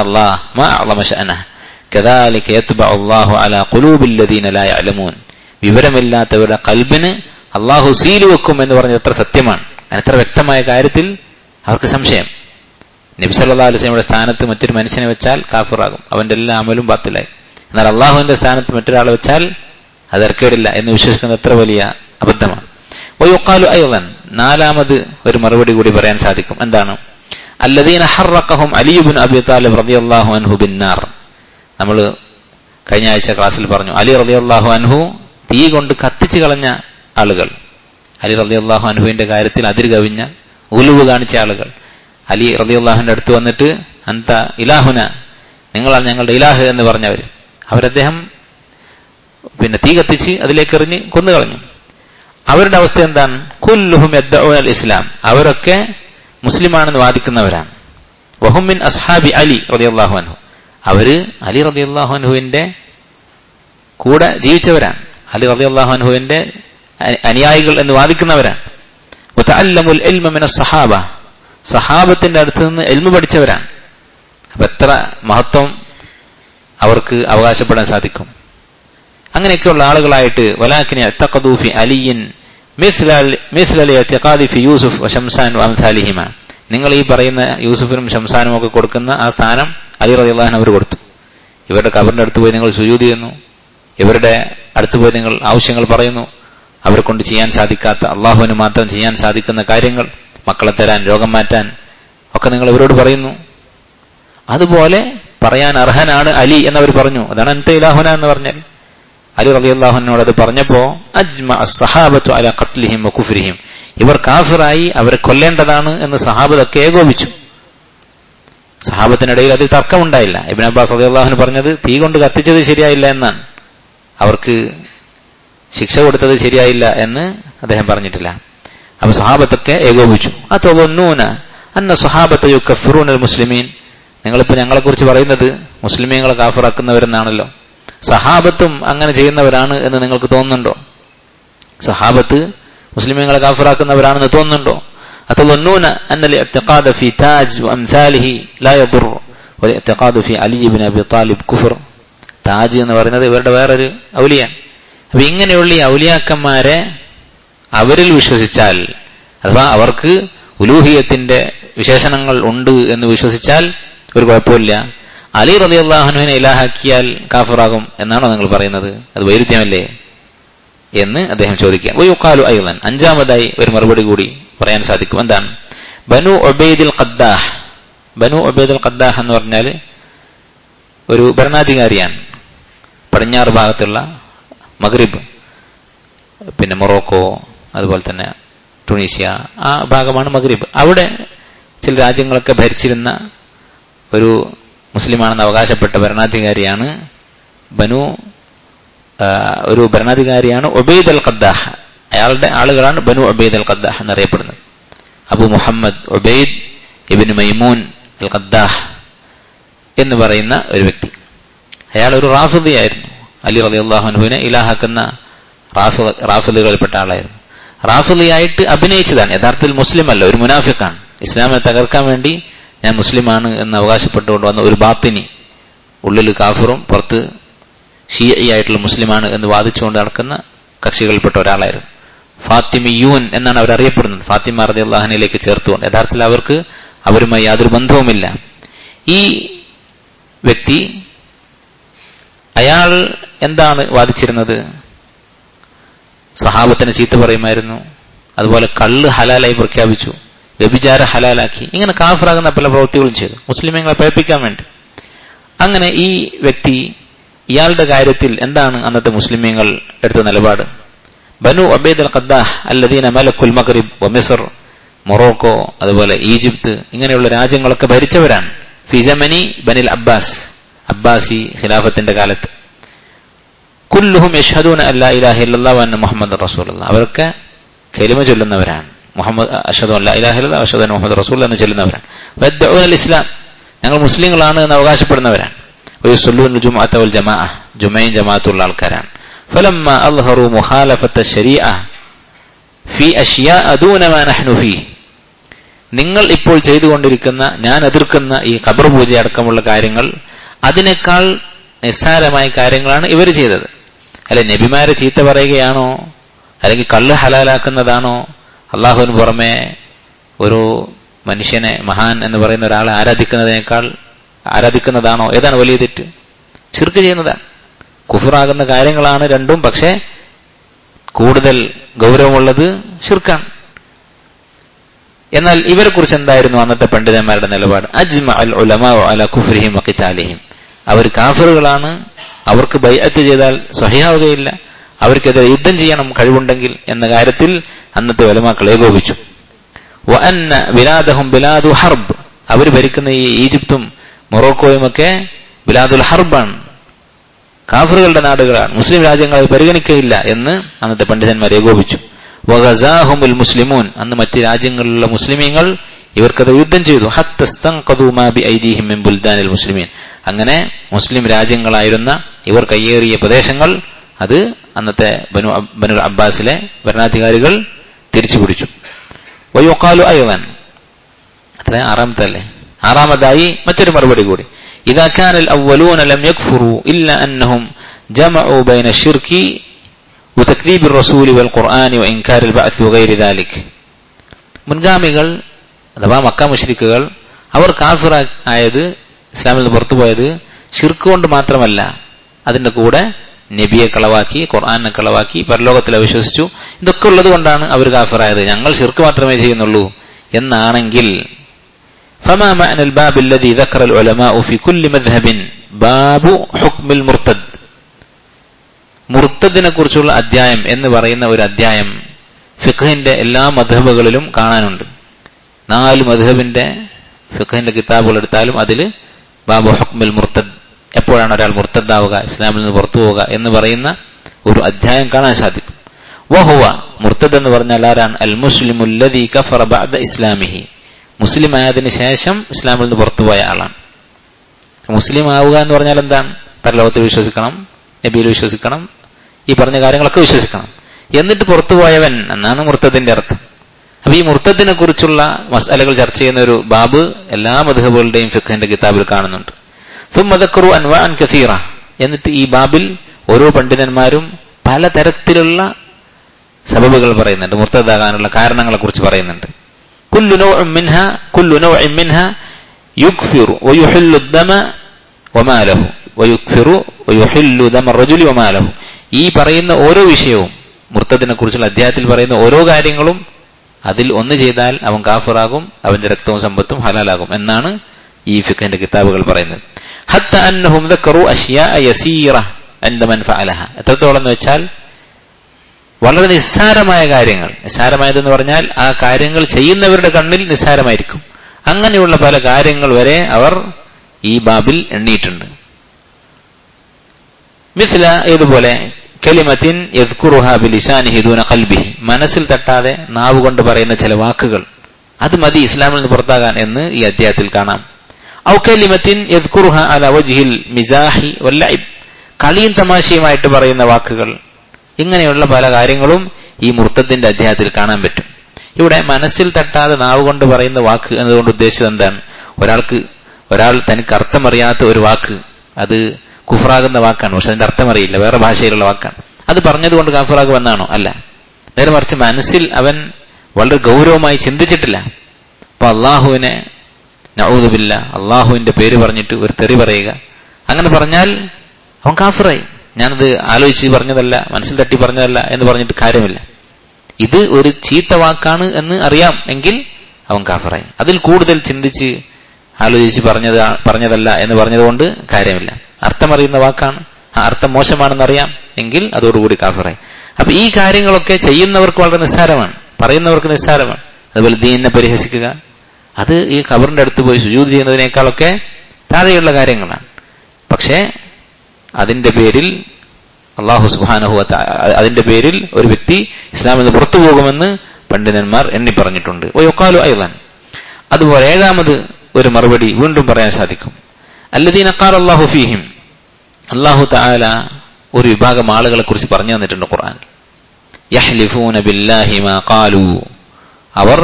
Speaker 1: അള്ളാഹ് വിവരമില്ലാത്തവരുടെ കൽബിന് അള്ളാഹു സീല് വെക്കും എന്ന് പറഞ്ഞത് എത്ര സത്യമാണ് എത്ര വ്യക്തമായ കാര്യത്തിൽ അവർക്ക് സംശയം നബിസല്ലാ അലുസൈമയുടെ സ്ഥാനത്ത് മറ്റൊരു മനുഷ്യനെ വെച്ചാൽ കാഫിറാകും അവന്റെ എല്ലാ അമലും ബാത്തിലായി എന്നാൽ അള്ളാഹുവിന്റെ സ്ഥാനത്ത് മറ്റൊരാളെ വെച്ചാൽ അത് ഇറക്കേടില്ല എന്ന് വിശ്വസിക്കുന്നത് എത്ര വലിയ അബദ്ധമാണ് ഒയ്യൊക്കാലു അയ്യൻ നാലാമത് ഒരു മറുപടി കൂടി പറയാൻ സാധിക്കും എന്താണ് അല്ലദീന ഹറക്കഹും അലിയുബിൻ അബി താലിബ് റബി അള്ളാഹു അൻഹു ബിന്നാർ നമ്മൾ കഴിഞ്ഞ ആഴ്ച ക്ലാസ്സിൽ പറഞ്ഞു അലി റബി അള്ളാഹു അൻഹു തീ കൊണ്ട് കത്തിച്ചു കളഞ്ഞ ആളുകൾ അലി റബി അള്ളാഹു അൻഹുവിന്റെ കാര്യത്തിൽ അതിര് കവിഞ്ഞ ഉലുവ് കാണിച്ച ആളുകൾ അലി റബി അള്ളാഹുവിന്റെ അടുത്ത് വന്നിട്ട് അന്ത ഇലാഹുന നിങ്ങളാണ് ഞങ്ങളുടെ ഇലാഹ് എന്ന് പറഞ്ഞവർ അവരദ്ദേഹം പിന്നെ തീ കത്തിച്ച് അതിലേക്ക് എറിഞ്ഞ് കൊന്നുകളഞ്ഞു അവരുടെ അവസ്ഥ എന്താണ് കുല്ലുഹും അൽ ഇസ്ലാം അവരൊക്കെ മുസ്ലിമാണെന്ന് വാദിക്കുന്നവരാണ് വഹുമിൻ അസ്ഹാബി അലി റതിയല്ലാഹു അൻഹു അവര് അലി റതിയല്ലാഹു അൻഹുവിന്റെ കൂടെ ജീവിച്ചവരാണ് അലി റതിയല്ലാഹു അൻഹുവിന്റെ അനുയായികൾ എന്ന് വാദിക്കുന്നവരാണ് മുത്തഅല്ലമുൽ ഇൽമ മിന സഹാബ സഹാബത്തിന്റെ അടുത്ത് നിന്ന് എൽമ പഠിച്ചവരാണ് അപ്പൊ എത്ര മഹത്വം അവർക്ക് അവകാശപ്പെടാൻ സാധിക്കും അങ്ങനെയൊക്കെയുള്ള ആളുകളായിട്ട് വലാക്കിനെ അത്തഖദൂഫി അലിയൻ ഫി യൂസുഫ് ഷംസാൻ അംസാലിഹിമ നിങ്ങൾ ഈ പറയുന്ന യൂസുഫിനും ഷംസാനും ഒക്കെ കൊടുക്കുന്ന ആ സ്ഥാനം അലി റദിള്ളാഹിന് അവർ കൊടുത്തു ഇവരുടെ കബറിന്റെ അടുത്ത് പോയി നിങ്ങൾ സുജൂത് ചെയ്യുന്നു ഇവരുടെ അടുത്ത് പോയി നിങ്ങൾ ആവശ്യങ്ങൾ പറയുന്നു അവരെ കൊണ്ട് ചെയ്യാൻ സാധിക്കാത്ത അള്ളാഹുവിന് മാത്രം ചെയ്യാൻ സാധിക്കുന്ന കാര്യങ്ങൾ മക്കളെ തരാൻ രോഗം മാറ്റാൻ ഒക്കെ നിങ്ങൾ ഇവരോട് പറയുന്നു അതുപോലെ പറയാൻ അർഹനാണ് അലി എന്നവർ പറഞ്ഞു അതാണ് അൻത ഇലാഹുന എന്ന് പറഞ്ഞാൽ അലി റബി അള്ളാഹുനോട് അത് പറഞ്ഞപ്പോ അജ്മ സഹാബത്തു അല ഖത്ലിഹിം വകുഫ്രിഹിം ഇവർ കാഫിറായി അവരെ കൊല്ലേണ്ടതാണ് എന്ന് സഹാബത്തൊക്കെ ഏകോപിച്ചു സഹാബത്തിനിടയിൽ അതിൽ തർക്കമുണ്ടായില്ല ഇബിൻ അബ്ബാസ് അലി അള്ളാഹുന് പറഞ്ഞത് തീ കൊണ്ട് കത്തിച്ചത് ശരിയായില്ല എന്നാണ് അവർക്ക് ശിക്ഷ കൊടുത്തത് ശരിയായില്ല എന്ന് അദ്ദേഹം പറഞ്ഞിട്ടില്ല അപ്പൊ സഹാബത്തൊക്കെ ഏകോപിച്ചു അതൊന്നൂന അന്ന സഹാബത്ത് യുക്കഫിറൂൻ മുസ്ലിമീൻ നിങ്ങളിപ്പോ ഞങ്ങളെ കുറിച്ച് പറയുന്നത് മുസ്ലിമീങ്ങളെ കാഫിറാക്കുന്നവരെന്നാണല്ലോ സഹാബത്തും അങ്ങനെ ചെയ്യുന്നവരാണ് എന്ന് നിങ്ങൾക്ക് തോന്നുന്നുണ്ടോ സഹാബത്ത് മുസ്ലിമീങ്ങളെ കാഫിറാക്കുന്നവരാണെന്ന് തോന്നുന്നുണ്ടോ أتظنون أن الاعتقاد في تاج وأمثاله لا يضر والاعتقاد في علي بن أبي طالب كفر താജ് എന്ന് പറയുന്നത് ഇവരുടെ വേറൊരു ഔലിയാൻ അപ്പൊ ഇങ്ങനെയുള്ള ഈ ഔലിയാക്കന്മാരെ അവരിൽ വിശ്വസിച്ചാൽ അഥവാ അവർക്ക് ഉലൂഹിയത്തിന്റെ വിശേഷണങ്ങൾ ഉണ്ട് എന്ന് വിശ്വസിച്ചാൽ ഒരു കുഴപ്പമില്ല അലി റലി അള്ളാഹുനുവിനെ ഇലാഹാക്കിയാൽ കാഫിറാകും എന്നാണോ നിങ്ങൾ പറയുന്നത് അത് വൈരുദ്ധ്യമല്ലേ എന്ന് അദ്ദേഹം ചോദിക്കുക വയുക്കാലു ഐലൻ അഞ്ചാമതായി ഒരു മറുപടി കൂടി പറയാൻ സാധിക്കും എന്താണ് ബനു ഒബൈദിൽ ഖദ്ദാഹ് ബനു ഒബൈദുൽ ഖദ്ദാഹ് എന്ന് പറഞ്ഞാൽ ഒരു ഭരണാധികാരിയാണ് പടിഞ്ഞാറ് ഭാഗത്തുള്ള മഗ്രിബ് പിന്നെ മൊറോക്കോ അതുപോലെ തന്നെ ടുണീഷ്യ ആ ഭാഗമാണ് മഗ്രിബ് അവിടെ ചില രാജ്യങ്ങളൊക്കെ ഭരിച്ചിരുന്ന ഒരു മുസ്ലിമാണെന്ന് അവകാശപ്പെട്ട ഭരണാധികാരിയാണ് ബനു ഒരു ഭരണാധികാരിയാണ് ഒബൈദ് അൽ ഖദ്ദാഹ് അയാളുടെ ആളുകളാണ് ബനു ഒബൈദ് അൽ ഖദ്ദാഹ് എന്നറിയപ്പെടുന്നത് അബു മുഹമ്മദ് ഒബൈദ് ഇബിൻ മൈമൂൻ അൽ ഖദ്ദാഹ് എന്ന് പറയുന്ന ഒരു വ്യക്തി അയാൾ ഒരു റാഫിദിയായിരുന്നു അലി റലി അള്ളാഹുനുവിനെ ഇലാഹാക്കുന്ന റാഫിദുകളിൽപ്പെട്ട ആളായിരുന്നു റാഫിദിയായിട്ട് അഭിനയിച്ചതാണ് യഥാർത്ഥത്തിൽ മുസ്ലിം അല്ല ഒരു മുനാഫിക്കാണ് ഇസ്ലാമിനെ തകർക്കാൻ വേണ്ടി ഞാൻ മുസ്ലിമാണ് എന്ന് അവകാശപ്പെട്ടുകൊണ്ട് വന്ന ഒരു ബാത്തിനി ഉള്ളിൽ കാഫിറും പുറത്ത് ഷീയായിട്ടുള്ള മുസ്ലിമാണ് എന്ന് വാദിച്ചുകൊണ്ട് നടക്കുന്ന കക്ഷികളിൽപ്പെട്ട ഒരാളായിരുന്നു ഫാത്തിമിയൂൻ എന്നാണ് അവർ അറിയപ്പെടുന്നത് ഫാത്തിമ റതി അള്ളാഹനിലേക്ക് ചേർത്തുകൊണ്ട് യഥാർത്ഥത്തിൽ അവർക്ക് അവരുമായി യാതൊരു ബന്ധവുമില്ല ഈ വ്യക്തി അയാൾ എന്താണ് വാദിച്ചിരുന്നത് സഹാബത്തിന് ചീത്ത പറയുമായിരുന്നു അതുപോലെ കള്ള് ഹലാലായി പ്രഖ്യാപിച്ചു വ്യഭിചാര ഹലാലാക്കി ഇങ്ങനെ കാഫറാകുന്ന പല പ്രവൃത്തികളും ചെയ്തു മുസ്ലിമീങ്ങളെ പഴപ്പിക്കാൻ വേണ്ടി അങ്ങനെ ഈ വ്യക്തി ഇയാളുടെ കാര്യത്തിൽ എന്താണ് അന്നത്തെ മുസ്ലിമീങ്ങൾ എടുത്ത നിലപാട് ബനു അബേദ് അൽ ഖദ്ദാഹ് അല്ലദീന മലക്കുൽ മഗ്രിബ് വമിസർ മൊറോക്കോ അതുപോലെ ഈജിപ്ത് ഇങ്ങനെയുള്ള രാജ്യങ്ങളൊക്കെ ഭരിച്ചവരാണ് ഫിജമനി ബനിൽ അബ്ബാസ് അബ്ബാസി ഖിലാഫത്തിന്റെ കാലത്ത് കുല്ലുഹും യഷ്ഹദൂന അല്ലാ ഇലാഹ ഇല്ലല്ലാഹു അന്ന മുഹമ്മദ് റസൂലുള്ള അവരൊക്കെ കലിമ ചൊല്ലുന്നവരാണ് മുഹമ്മദ് അഷദു അല്ലാ ഇലാഹ ഇല്ലല്ലാഹു അഷദു മുഹമ്മദ് റസൂൽ എന്ന് ചൊല്ലുന്നവരാണ് വദ്ദഊന അൽ ഇസ്ലാം ഞങ്ങൾ മുസ്ലിങ്ങളാണ് എന്ന് അവകാശപ്പെടുന്നവരാണ് വയുസല്ലൂൻ ജുമാഅത്ത വൽ ജമാഅ ജുമയും ജമാഅത്തുള്ള ആൾക്കാരാണ് فلما أظهروا مخالفة الشريعة في أشياء دون ما نحن فيه നിങ്ങൾ ഇപ്പോൾ ചെയ്തുകൊണ്ടിരിക്കുന്ന ഞാൻ എതിർക്കുന്ന ഈ ഖബർ പൂജ അടക്കമുള്ള കാര്യങ്ങൾ അതിനേക്കാൾ നിസ്സാരമായ കാര്യങ്ങളാണ് ഇവർ ചെയ്തത് അല്ലെ നബിമാരെ ചീത്ത പറയുകയാണോ അല്ലെങ്കിൽ കള്ള് ഹലാലാക്കുന്നതാണോ അള്ളാഹുവിന് പുറമെ ഒരു മനുഷ്യനെ മഹാൻ എന്ന് പറയുന്ന ഒരാളെ ആരാധിക്കുന്നതിനേക്കാൾ ആരാധിക്കുന്നതാണോ ഏതാണ് വലിയ തെറ്റ് ചുരുക്ക് ചെയ്യുന്നതാണ് കുഫറാകുന്ന കാര്യങ്ങളാണ് രണ്ടും പക്ഷെ കൂടുതൽ ഗൗരവമുള്ളത് ഷിർക്കാണ് എന്നാൽ ഇവരെ കുറിച്ച് എന്തായിരുന്നു അന്നത്തെ പണ്ഡിതന്മാരുടെ നിലപാട് അജ്മ അൽ ഉലമാ അല കുഫ്രിഹിം വക്കിത്താലിഹിം അവർ കാഫറുകളാണ് അവർക്ക് ബൈഅത്ത് ചെയ്താൽ സഹിയാവുകയില്ല അവർക്കെതിരെ യുദ്ധം ചെയ്യണം കഴിവുണ്ടെങ്കിൽ എന്ന കാര്യത്തിൽ അന്നത്തെ വലമാക്കൾ ഏകോപിച്ചു വഅന്ന ബിലാദഹും ബിലാദു ഹർബ് അവർ ഭരിക്കുന്ന ഈ ഈജിപ്തും മൊറോക്കോയും ഒക്കെ ബിലാദുൽ ഹർബാണ് കാഫറുകളുടെ നാടുകളാണ് മുസ്ലിം രാജ്യങ്ങളെ പരിഗണിക്കയില്ല എന്ന് അന്നത്തെ പണ്ഡിതന്മാർ ഏകോപിച്ചു വഗസാഹുമുൽ മുസ്ലിമൂൻ അന്ന് മറ്റ് രാജ്യങ്ങളിലുള്ള മുസ്ലിമീങ്ങൾ ഇവർക്കത് യുദ്ധം ചെയ്തു ഹത്തസ്തംഖദൂമാബി ഐദീഹിം മിൻ ബുൽദാനിൽ മുസ്ലിമീൻ അങ്ങനെ മുസ്ലിം രാജ്യങ്ങളായിരുന്ന ഇവർ കയ്യേറിയ പ്രദേശങ്ങൾ അത് അന്നത്തെ ബനു ബനു അബ്ബാസിലെ ഭരണാധികാരികൾ തിരിച്ചു പിടിച്ചു വയുക്കാലു അയ്യവൻ അത്ര ആറാമത്തെ അല്ലേ ആറാമതായി മറ്റൊരു മറുപടി കൂടി إذا كان الأولون لم يكفروا إلا أنهم جمعوا بين الشرك وتكذيب الرسول والقرآن وإنكار البعث وغير ذلك മുൻഗാമികൾ അഥവാ മക്ക മുഷ്രിക്കുകൾ അവർ കാഫിർ ആയത് ഇസ്ലാമിൽ നിന്ന് പുറത്തുപോയത് ഷിർക്ക് കൊണ്ട് മാത്രമല്ല അതിന്റെ കൂടെ നബിയെ കളവാക്കി ഖുർആാനെ കളവാക്കി പരലോകത്തിൽ അവിശ്വസിച്ചു ഇതൊക്കെ ഉള്ളത് കൊണ്ടാണ് അവർ കാഫിറായത് ഞങ്ങൾ ഷിർക്ക് മാത്രമേ ചെയ്യുന്നുള്ളൂ എന്നാണെങ്കിൽ فما معنى الباب الذي ذكر العلماء في كل مذهب باب حكم المرتد മുർത്തദിനെ കുറിച്ചുള്ള അധ്യായം എന്ന് പറയുന്ന ഒരു അധ്യായം ഫിഖഹിന്റെ എല്ലാ മധബുകളിലും കാണാനുണ്ട് നാല് മധബിന്റെ ഫിഖഹിന്റെ കിതാബുകൾ എടുത്താലും അതിൽ ബാബു ഹുക്മിൽ മുർത്തദ് എപ്പോഴാണ് ഒരാൾ മുർത്തദ്ദാവുക ഇസ്ലാമിൽ നിന്ന് പുറത്തു പോവുക എന്ന് പറയുന്ന ഒരു അധ്യായം കാണാൻ സാധിക്കും വഹുവ മുർത്തദ് എന്ന് പറഞ്ഞാൽ ആരാണ് അൽ മുസ്ലിമുല്ലദി കഫറ ബഅദ ഇസ്ലാമിഹി മുസ്ലിം ആയതിനു ശേഷം ഇസ്ലാമിൽ നിന്ന് പുറത്തുപോയ ആളാണ് മുസ്ലിം ആവുക എന്ന് പറഞ്ഞാൽ എന്താണ് പരലോകത്തിൽ വിശ്വസിക്കണം നബിയിൽ വിശ്വസിക്കണം ഈ പറഞ്ഞ കാര്യങ്ങളൊക്കെ വിശ്വസിക്കണം എന്നിട്ട് പുറത്തുപോയവൻ എന്നാണ് മുർത്തദിന്റെ അർത്ഥം അപ്പൊ ഈ മുർത്തദിനെ കുറിച്ചുള്ള മസാലകൾ ചർച്ച ചെയ്യുന്ന ഒരു ബാബ് എല്ലാ മധുഹബുകളുടെയും ഫിഖിന്റെ കിതാബിൽ കാണുന്നുണ്ട് സുമദക്കറു അൻവാൻ കസീറ എന്നിട്ട് ഈ ബാബിൽ ഓരോ പണ്ഡിതന്മാരും പലതരത്തിലുള്ള സബബുകൾ പറയുന്നുണ്ട് മുർത്തദാകാനുള്ള കാരണങ്ങളെ കുറിച്ച് പറയുന്നുണ്ട് കുല്ലു നൗഇൻ മിൻഹ കുല്ലു നൗഇൻ മിൻഹ യുക്ഫിറു വയുഹില്ലു ദമ വമാലഹു വയുക്ഫിറു വയുഹില്ലു ദമ റജുലി വമാലഹു ഈ പറയുന്ന ഓരോ വിഷയവും മുർത്തദിനെ കുറിച്ചുള്ള അധ്യായത്തിൽ പറയുന്ന ഓരോ കാര്യങ്ങളും അതിൽ ഒന്ന് ചെയ്താൽ അവൻ കാഫിറാകും അവന്റെ രക്തവും സമ്പത്തും ഹലാലാകും എന്നാണ് ഈ ഫിഖിന്റെ കിതാബുകൾ പറയുന്നത് ഹത്ത അന്നഹും ദക്കറു അഷ്യാ യസീറ അൻദമൻ ഫഅലഹ എത്രത്തോളം എന്ന് വെച്ചാൽ വളരെ നിസ്സാരമായ കാര്യങ്ങൾ നിസ്സാരമായതെന്ന് പറഞ്ഞാൽ ആ കാര്യങ്ങൾ ചെയ്യുന്നവരുടെ കണ്ണിൽ നിസ്സാരമായിരിക്കും അങ്ങനെയുള്ള പല കാര്യങ്ങൾ വരെ അവർ ഈ ബാബിൽ എണ്ണിയിട്ടുണ്ട് മിസ്ല ഇതുപോലെ കലിമത്തിൻ ബിലിസാനിഹി ദൂന ഖൽബിഹി മനസ്സിൽ തട്ടാതെ നാവ് കൊണ്ട് പറയുന്ന ചില വാക്കുകൾ അത് മതി ഇസ്ലാമിൽ നിന്ന് പുറത്താകാൻ എന്ന് ഈ അധ്യായത്തിൽ കാണാം ഔ കലിമത്തിൻ യദ്കുറുഹ അല വജ്ഹിൽ മിസാഹി വല്ലൈബ് കളിയും തമാശയുമായിട്ട് പറയുന്ന വാക്കുകൾ ഇങ്ങനെയുള്ള പല കാര്യങ്ങളും ഈ മുർത്തത്തിന്റെ അധ്യായത്തിൽ കാണാൻ പറ്റും ഇവിടെ മനസ്സിൽ തട്ടാതെ നാവ് കൊണ്ട് പറയുന്ന വാക്ക് എന്നതുകൊണ്ട് ഉദ്ദേശിച്ചത് എന്താണ് ഒരാൾക്ക് ഒരാൾ തനിക്ക് അർത്ഥമറിയാത്ത ഒരു വാക്ക് അത് കുഫറാകുന്ന വാക്കാണ് പക്ഷെ അതിന്റെ അർത്ഥം അറിയില്ല വേറെ ഭാഷയിലുള്ള വാക്കാണ് അത് പറഞ്ഞതുകൊണ്ട് കാഫിറാകുമെന്നാണോ അല്ല നേരെ മറിച്ച് മനസ്സിൽ അവൻ വളരെ ഗൗരവമായി ചിന്തിച്ചിട്ടില്ല അപ്പൊ അള്ളാഹുവിനെ നൗതുബില്ല അള്ളാഹുവിന്റെ പേര് പറഞ്ഞിട്ട് ഒരു തെറി പറയുക അങ്ങനെ പറഞ്ഞാൽ അവൻ കാഫിറായി ഞാനത് ആലോചിച്ച് പറഞ്ഞതല്ല മനസ്സിൽ തട്ടി പറഞ്ഞതല്ല എന്ന് പറഞ്ഞിട്ട് കാര്യമില്ല ഇത് ഒരു ചീത്ത വാക്കാണ് എന്ന് അറിയാം എങ്കിൽ അവൻ കാഫറായി അതിൽ കൂടുതൽ ചിന്തിച്ച് ആലോചിച്ച് പറഞ്ഞത് പറഞ്ഞതല്ല എന്ന് പറഞ്ഞതുകൊണ്ട് കാര്യമില്ല അർത്ഥമറിയുന്ന വാക്കാണ് ആ അർത്ഥം മോശമാണെന്ന് അറിയാം എങ്കിൽ അതോടുകൂടി കാഫറായി അപ്പൊ ഈ കാര്യങ്ങളൊക്കെ ചെയ്യുന്നവർക്ക് വളരെ നിസ്സാരമാണ് പറയുന്നവർക്ക് നിസ്സാരമാണ് അതുപോലെ ദീനിനെ പരിഹസിക്കുക അത് ഈ ഖബറിന്റെ അടുത്ത് പോയി സുജൂത് ചെയ്യുന്നതിനേക്കാളൊക്കെ താഴെയുള്ള കാര്യങ്ങളാണ് പക്ഷേ അതിന്റെ പേരിൽ അള്ളാഹു സുബാനഹു അതിന്റെ പേരിൽ ഒരു വ്യക്തി ഇസ്ലാമിൽ നിന്ന് പുറത്തു പോകുമെന്ന് പണ്ഡിതന്മാർ എണ്ണി പറഞ്ഞിട്ടുണ്ട് ഒയൊക്കാലു അയലാൻ അതുപോലെ ഏഴാമത് ഒരു മറുപടി വീണ്ടും പറയാൻ സാധിക്കും അല്ലദീന ഖാൽ അള്ളാഹു ഫീഹിം അള്ളാഹു താല ഒരു വിഭാഗം ആളുകളെ കുറിച്ച് പറഞ്ഞു തന്നിട്ടുണ്ട് ഖുർആൻ യഹ്ലിഫൂന ബില്ലാഹി മാ ഖാലു അവർ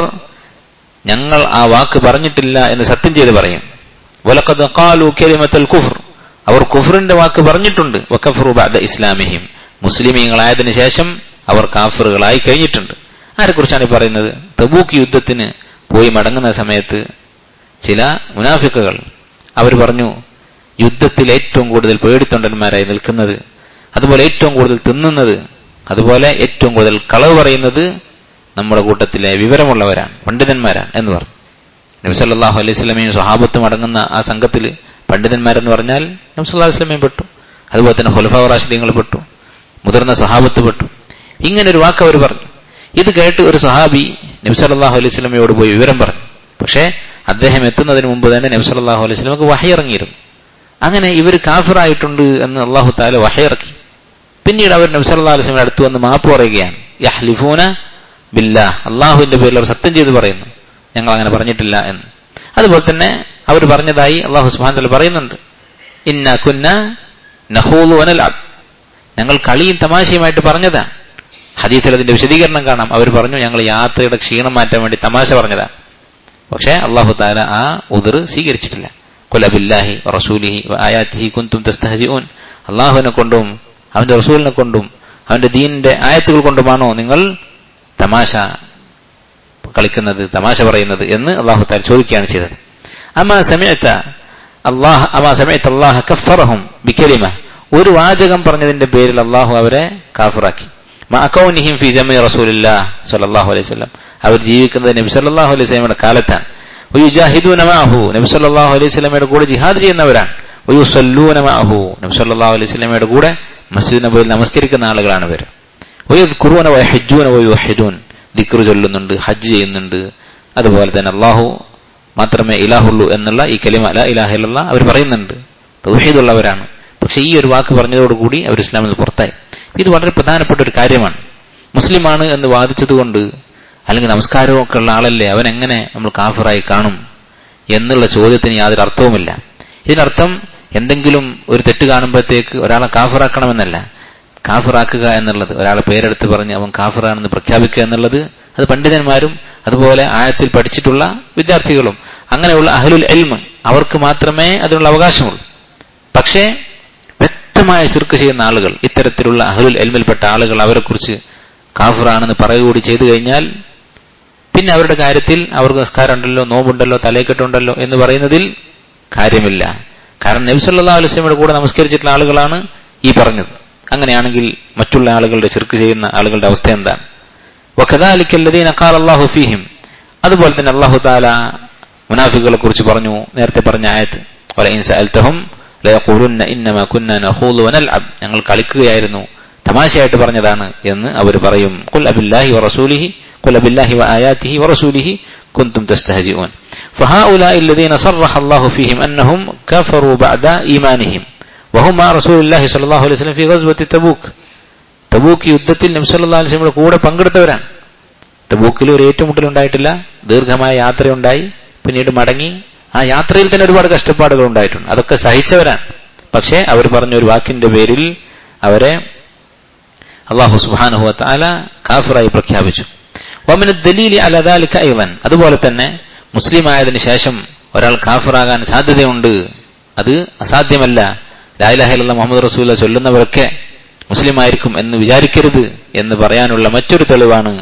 Speaker 1: ഞങ്ങൾ ആ വാക്ക് പറഞ്ഞിട്ടില്ല എന്ന് സത്യം ചെയ്ത് പറയും വലഖദ് ഖാലു കലിമത്തൽ കുഫർ അവർ കുഫറിന്റെ വാക്ക് പറഞ്ഞിട്ടുണ്ട് വക്കഫറു ബഅദ ഇസ്ലാമിഹിം മുസ്ലിമീങ്ങളായതിനു ശേഷം അവർ കാഫറുകളായി കഴിഞ്ഞിട്ടുണ്ട് ആരെക്കുറിച്ചാണ് ഈ പറയുന്നത് തബൂക്ക് യുദ്ധത്തിന് പോയി മടങ്ങുന്ന സമയത്ത് ചില മുനാഫിക്കുകൾ അവർ പറഞ്ഞു യുദ്ധത്തിൽ ഏറ്റവും കൂടുതൽ പേടിത്തൊണ്ടന്മാരായി നിൽക്കുന്നത് അതുപോലെ ഏറ്റവും കൂടുതൽ തിന്നുന്നത് അതുപോലെ ഏറ്റവും കൂടുതൽ കളവ് പറയുന്നത് നമ്മുടെ കൂട്ടത്തിലെ വിവരമുള്ളവരാണ് പണ്ഡിതന്മാരാണ് എന്ന് പറഞ്ഞു നബിസല്ലാഹു അലൈഹി സ്വലമയും സ്വഹാബത്തും അടങ്ങുന്ന ആ സംഘത്തിൽ പണ്ഡിതന്മാരെന്ന് പറഞ്ഞാൽ നബ്സല്ലാ വസ്ലമയും പെട്ടു അതുപോലെ തന്നെ ഹുലഫ റാഷിദീങ്ങൾ പെട്ടു മുതിർന്ന സഹാബത്ത് പെട്ടു ഇങ്ങനെ ഒരു വാക്ക് അവർ പറഞ്ഞു ഇത് കേട്ട് ഒരു സഹാബി നബ്സല്ലാഹു അലൈഹി സ്വലമയോട് പോയി വിവരം പറഞ്ഞു പക്ഷേ അദ്ദേഹം എത്തുന്നതിന് മുമ്പ് തന്നെ നബ്സല്ലാഹു അലൈഹി സ്വലമക്ക് വഹയിറങ്ങിയിരുന്നു അങ്ങനെ ഇവർ കാഫിറായിട്ടുണ്ട് എന്ന് അള്ളാഹു താല വഹയിറക്കി പിന്നീട് അവർ നബ്സല്ലാ അലൈഹി സ്വലമിന്റെ അടുത്ത് വന്ന് മാപ്പ് പറയുകയാണ് യഹ്ലിഫൂന ബില്ലാ അള്ളാഹുവിന്റെ പേരിൽ അവർ സത്യം ചെയ്ത് പറയുന്നു ഞങ്ങൾ അങ്ങനെ പറഞ്ഞിട്ടില്ല എന്ന് അതുപോലെ തന്നെ അവർ പറഞ്ഞതായി അള്ളാഹു സുബാൻ തല പറയുന്നുണ്ട് ഇന്ന കുന്ന നഹൂലു അനൽ ഞങ്ങൾ കളിയും തമാശയുമായിട്ട് പറഞ്ഞതാണ് ഹദീസിൽ അതിന്റെ വിശദീകരണം കാണാം അവർ പറഞ്ഞു ഞങ്ങൾ യാത്രയുടെ ക്ഷീണം മാറ്റാൻ വേണ്ടി തമാശ പറഞ്ഞതാണ് പക്ഷേ അള്ളാഹു താല ആ ഉതിർ സ്വീകരിച്ചിട്ടില്ല കൊലബില്ലാഹി റസൂലിഹി ആയാത്തിഹി കുന്തും തസ്തഹജിഊൻ അള്ളാഹുവിനെ കൊണ്ടും അവന്റെ റസൂലിനെ കൊണ്ടും അവന്റെ ദീനിന്റെ ആയത്തുകൾ കൊണ്ടുമാണോ നിങ്ങൾ തമാശ കളിക്കുന്നത് തമാശ പറയുന്നത് എന്ന് അള്ളാഹു താല ചോദിക്കുകയാണ് ചെയ്തത് അമ്മ സമയത്ത അള്ളാഹ് അമാ സമയത്ത് അള്ളാഹ് കഫറഹും ബിക്കലിമ ഒരു വാചകം പറഞ്ഞതിന്റെ പേരിൽ അള്ളാഹു അവരെ കാഫിറാക്കി മഅകൗനിഹിം ഫി ജമീ റസൂലില്ലാ സ്വല്ലല്ലാഹു അലൈഹി വസല്ലം അവർ ജീവിക്കുന്നത് നബി സല്ലല്ലാഹു അലൈഹി വസല്ലമയുടെ കാലത്താണ് വയുജാഹിദൂന മഅഹു നബി സല്ലല്ലാഹു അലൈഹി വസല്ലമയുടെ കൂടെ ജിഹാദ് ചെയ്യുന്നവരാണ് വയുസല്ലൂന മഅഹു നബി സല്ലല്ലാഹു അലൈഹി വസല്ലമയുടെ കൂടെ മസ്ജിദ് നബിയിൽ നമസ്കരിക്കുന്ന ആളുകളാണ് ഇവർ വയദ്കുറൂന വയഹജ്ജൂന വയുവഹിദൂൻ ദിക്റ് ചൊല്ലുന്നുണ്ട് ഹജ്ജ് ചെയ്യുന്നുണ്ട് അതുപോലെ തന്നെ അള്ളാഹു മാത്രമേ ഇലാഹുള്ളൂ എന്നുള്ള ഈ കലിമ ല ഇലാഹ ഇല്ലല്ല അവർ പറയുന്നുണ്ട് തൗഹീദുള്ളവരാണ് പക്ഷെ ഈ ഒരു വാക്ക് പറഞ്ഞതോടുകൂടി അവർ ഇസ്ലാമിൽ നിന്ന് പുറത്തായി ഇത് വളരെ പ്രധാനപ്പെട്ട ഒരു കാര്യമാണ് മുസ്ലിമാണ് എന്ന് വാദിച്ചതുകൊണ്ട് അല്ലെങ്കിൽ നമസ്കാരമൊക്കെ ഉള്ള ആളല്ലേ അവൻ എങ്ങനെ നമ്മൾ കാഫിറായി കാണും എന്നുള്ള ചോദ്യത്തിന് യാതൊരു അർത്ഥവുമില്ല ഇതിനർത്ഥം എന്തെങ്കിലും ഒരു തെറ്റ് കാണുമ്പോഴത്തേക്ക് ഒരാളെ കാഫിറാക്കണമെന്നല്ല കാഫിറാക്കുക എന്നുള്ളത് ഒരാളെ പേരെടുത്ത് പറഞ്ഞ് അവൻ കാഫിറാണെന്ന് പ്രഖ്യാപിക്കുക എന്നുള്ളത് അത് പണ്ഡിതന്മാരും അതുപോലെ ആയത്തിൽ പഠിച്ചിട്ടുള്ള വിദ്യാർത്ഥികളും അങ്ങനെയുള്ള അഹലുൽ എൽമ് അവർക്ക് മാത്രമേ അതിനുള്ള അവകാശമുള്ളൂ പക്ഷേ വ്യക്തമായ ശിർക്ക് ചെയ്യുന്ന ആളുകൾ ഇത്തരത്തിലുള്ള അഹലുൽ എൽമിൽപ്പെട്ട ആളുകൾ അവരെക്കുറിച്ച് കാഫിറാണെന്ന് പറയുകൂടി ചെയ്തു കഴിഞ്ഞാൽ പിന്നെ അവരുടെ കാര്യത്തിൽ അവർക്ക് നിസ്കാരം ഉണ്ടല്ലോ നോമ്പുണ്ടല്ലോ തലയെക്കെട്ടുണ്ടല്ലോ എന്ന് പറയുന്നതിൽ കാര്യമില്ല കാരണം നബിസല്ലാ അലുസ്ലമിയുടെ കൂടെ നമസ്കരിച്ചിട്ടുള്ള ആളുകളാണ് ഈ പറഞ്ഞത് അങ്ങനെയാണെങ്കിൽ മറ്റുള്ള ആളുകളുടെ ചെറുക്ക് ചെയ്യുന്ന ആളുകളുടെ അവസ്ഥ എന്താണ് വഖദാലിക്കല്ലദീന ഖാല അല്ലാഹു ഫീഹിം അതുപോലെ തന്നെ അല്ലാഹു തആല മുനാഫിക്കുകളെ കുറിച്ച് പറഞ്ഞു നേരത്തെ പറഞ്ഞ ആയത്ത് വല ഇൻ സഅൽതഹും ലയഖൂലുന്ന ഇന്നമാ കുന്നാ നഖൂദു വനൽഅബ് ഞങ്ങൾ കളിക്കുകയായിരുന്നു തമാശയായിട്ട് പറഞ്ഞതാണ് എന്ന് അവർ പറയും ഖുൽ അബില്ലാഹി വറസൂലിഹി ഖുൽ അബില്ലാഹി വആയാതിഹി വറസൂലിഹി കുൻതും തസ്തഹജിഊൻ فهؤلاء الذين صرح الله فيهم انهم كفروا بعد ايمانهم وهم مع رسول الله صلى الله عليه وسلم في غزوه تبوك തബൂക്ക് യുദ്ധത്തിൽ നബി സല്ലല്ലാഹു അലൈഹി വസല്ലമയുടെ കൂടെ പങ്കെടുത്തവരാണ് തബൂക്കിൽ ഒരു ഏറ്റുമുട്ടൽ ഉണ്ടായിട്ടില്ല ദീർഘമായ യാത്രയുണ്ടായി പിന്നീട് മടങ്ങി ആ യാത്രയിൽ തന്നെ ഒരുപാട് കഷ്ടപ്പാടുകൾ ഉണ്ടായിട്ടുണ്ട് അതൊക്കെ സഹിച്ചവരാണ് പക്ഷേ അവർ പറഞ്ഞ ഒരു വാക്കിന്റെ പേരിൽ അവരെ അള്ളാഹു സുബ്ഹാനഹു വതആല കാഫിറായി പ്രഖ്യാപിച്ചു വമിന ദലീലി അല ദാലിക അയ്ളൻ അതുപോലെ തന്നെ മുസ്ലിം ആയതിനു ശേഷം ഒരാൾ കാഫിറാകാൻ സാധ്യതയുണ്ട് അത് അസാധ്യമല്ല ലായിലാഹ ഇല്ലല്ലാഹ് മുഹമ്മദ് റസൂല ചൊല്ലുന്നവരൊക്കെ മുസ്ലിം ആയിരിക്കും എന്ന് വിചാരിക്കരുത് എന്ന് പറയാനുള്ള മറ്റൊരു തെളിവാണ്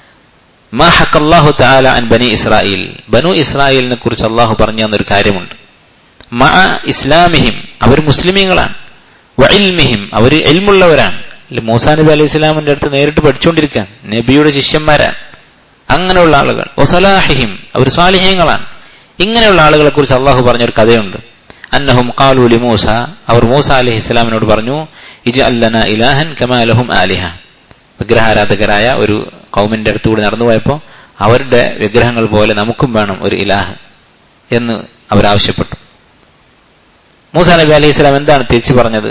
Speaker 1: മാ ഹക്കല്ലാഹു തആല അൻ ബനി ഇസ്രായേൽ ബനു ഇസ്രായേലിനെ കുറിച്ച് അള്ളാഹു പറഞ്ഞു തന്നൊരു കാര്യമുണ്ട് മഅ ഇസ്ലാമിഹിം അവർ മുസ്ലിമീങ്ങളാണ് വഇൽമിഹിം അവർ എൽമുള്ളവരാണ് മൂസാ നബി അലൈഹി ഇസ്ലാമിന്റെ അടുത്ത് നേരിട്ട് പഠിച്ചുകൊണ്ടിരിക്കാൻ നബിയുടെ ശിഷ്യന്മാരാണ് അങ്ങനെയുള്ള ആളുകൾ ഒസലാഹിഹിം അവർ സ്വാലിഹ്യങ്ങളാണ് ഇങ്ങനെയുള്ള ആളുകളെ കുറിച്ച് അള്ളാഹു പറഞ്ഞൊരു കഥയുണ്ട് അന്നഹും ഖാലു മൂസ അവർ മൂസ അലൈഹി ഇസ്ലാമിനോട് പറഞ്ഞു ഇജ അല്ലന ഇലാഹൻ കമാലഹും ആലിഹ വിഗ്രഹാരാധകരായ ഒരു കൗമിന്റെ അടുത്തുകൂടി നടന്നുപോയപ്പോൾ അവരുടെ വിഗ്രഹങ്ങൾ പോലെ നമുക്കും വേണം ഒരു ഇലാഹ് എന്ന് അവരാവശ്യപ്പെട്ടു മൂസാ നബി അലൈഹി സ്വലാം എന്താണ് തിരിച്ചു പറഞ്ഞത്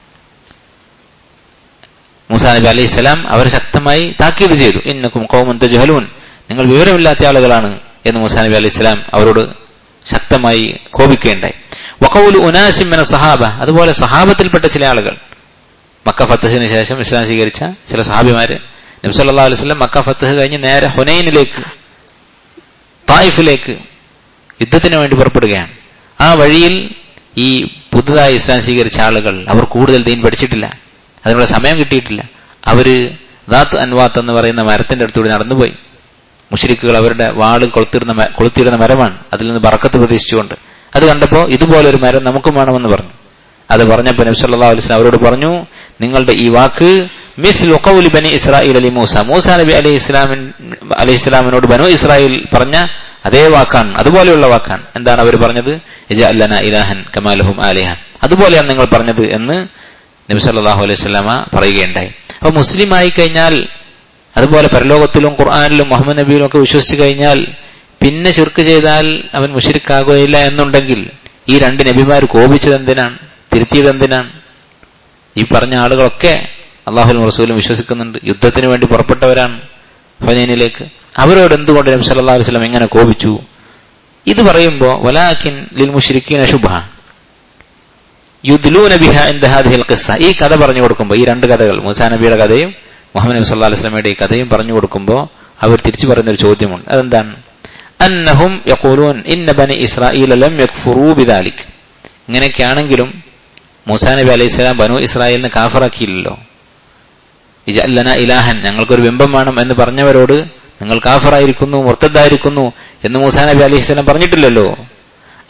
Speaker 1: മൂസാ നബി അലൈഹി സ്വലാം അവർ ശക്തമായി താക്കീത് ചെയ്തു ഇന്നക്കും കൗമൻ തജഹലൂൻ നിങ്ങൾ വിവരമില്ലാത്ത ആളുകളാണ് എന്ന് മൂസാ നബി അലൈഹി സ്വലാം അവരോട് ശക്തമായി കോപിക്കുകയുണ്ടായി വഖൗലു ഉനാസിമിന സഹാബ അതുപോലെ സഹാബത്തിൽപ്പെട്ട ചില ആളുകൾ മക്ക ഫത്തഹിന് ശേഷം ഇസ്ലാം സ്വീകരിച്ച ചില സഹാബിമാര് നബി സല്ലല്ലാഹു അലൈഹി വസല്ലം മക്ക ഫത്തഹ് കഴിഞ്ഞ് നേരെ ഹുനൈനിലേക്ക് തായിഫിലേക്ക് യുദ്ധത്തിന് വേണ്ടി പുറപ്പെടുകയാണ് ആ വഴിയിൽ ഈ പുതുതായി ഇസ്ലാം സ്വീകരിച്ച ആളുകൾ അവർ കൂടുതൽ ദീൻ പഠിച്ചിട്ടില്ല അതിനുള്ള സമയം കിട്ടിയിട്ടില്ല അവര് ദാത്ത് അൻവാത്ത് എന്ന് പറയുന്ന മരത്തിന്റെ അടുത്തൂടെ നടന്നുപോയി മുഷരിക്കുകൾ അവരുടെ വാള് കൊളുത്തിരുന്ന കൊളുത്തിയിരുന്ന മരമാണ് അതിൽ നിന്ന് ബറക്കത്ത് പ്രതീക്ഷിച്ചുകൊണ്ട് അത് കണ്ടപ്പോൾ ഇതുപോലൊരു മരം നമുക്കും വേണമെന്ന് പറഞ്ഞു അത് പറഞ്ഞപ്പോൾ നബി സല്ലല്ലാഹു അലൈഹി വസല്ലം അവരോട് പറഞ്ഞു നിങ്ങളുടെ ഈ വാക്ക് മിസ്ലു ഖൗലി ബനി ഇസ്രായേൽ അലി മൂസ മൂസ നബി അലൈഹി ഇസ്ലാമിൻ അലൈഹി ഇസ്ലാമിനോട് ബനു ഇസ്രായേൽ പറഞ്ഞ അതേ വാക്കാണ് അതുപോലെയുള്ള വാക്കാണ് എന്താണ് അവർ പറഞ്ഞത് ഇജ അല്ലന ഇലാഹൻ കമാലഹും ആലിഹ അതുപോലെയാണ് നിങ്ങൾ പറഞ്ഞത് എന്ന് നബി സല്ലല്ലാഹു അലൈഹി വസല്ലമ പറയുകയുണ്ടായി അപ്പൊ മുസ്ലിം ആയി കഴിഞ്ഞാൽ അതുപോലെ പരലോകത്തിലും ഖുർആാനിലും മുഹമ്മദ് നബിയിലും ഒക്കെ വിശ്വസിച്ചു കഴിഞ്ഞാൽ പിന്നെ ചുർക്ക് ചെയ്താൽ അവൻ മുഷിരിക്കാകുകയില്ല എന്നുണ്ടെങ്കിൽ ഈ രണ്ട് നബിമാർ കോപിച്ചത് എന്തിനാണ് തിരുത്തിയത് എന്തിനാണ് ഈ പറഞ്ഞ ആളുകളൊക്കെ അള്ളാഹുലും റസൂലും വിശ്വസിക്കുന്നുണ്ട് യുദ്ധത്തിന് വേണ്ടി പുറപ്പെട്ടവരാണ് ഹുനൈനിലേക്ക് അവരോട് എന്തുകൊണ്ട് നബി സല്ലല്ലാഹു അലൈഹി വസല്ലം എങ്ങനെ കോപിച്ചു ഇത് പറയുമ്പോൾ വലാക്കിൻ ലിൽ മുശ്രിക്കീന ശുഭ യുദ്ലൂന ബിഹ ഇൻദ ഹാദിഹിൽ ഖിസ്സ ഈ കഥ പറഞ്ഞു കൊടുക്കുമ്പോൾ ഈ രണ്ട് കഥകൾ മൂസാ നബിയുടെ കഥയും മുഹമ്മദ് നബി സല്ലല്ലാഹു അലൈഹി വസല്ലമയുടെ ഈ കഥയും പറഞ്ഞു കൊടുക്കുമ്പോൾ അവർ തിരിച്ചു പറയുന്ന ഒരു ചോദ്യമുണ്ട് അതെന്താണ് അന്നഹും യഖൂലൂൻ ഇന്ന ബനി ഇസ്രായീല ലം യക്ഫുറൂ ബിദാലിക് ഇങ്ങനെയൊക്കെയാണെങ്കിലും മൂസാ നബി അലൈഹി സ്വലാം ബനു ഇസ്രായേലിനെ കാഫറാക്കിയില്ലല്ലോ ഇജല്ലന ഇലാഹൻ ഞങ്ങൾക്കൊരു ബിംബം വേണം എന്ന് പറഞ്ഞവരോട് നിങ്ങൾ കാഫറായിരിക്കുന്നു മുർത്തദ്ദായിരിക്കുന്നു എന്ന് മൂസാ നബി അലൈഹി സ്വലാം പറഞ്ഞിട്ടില്ലല്ലോ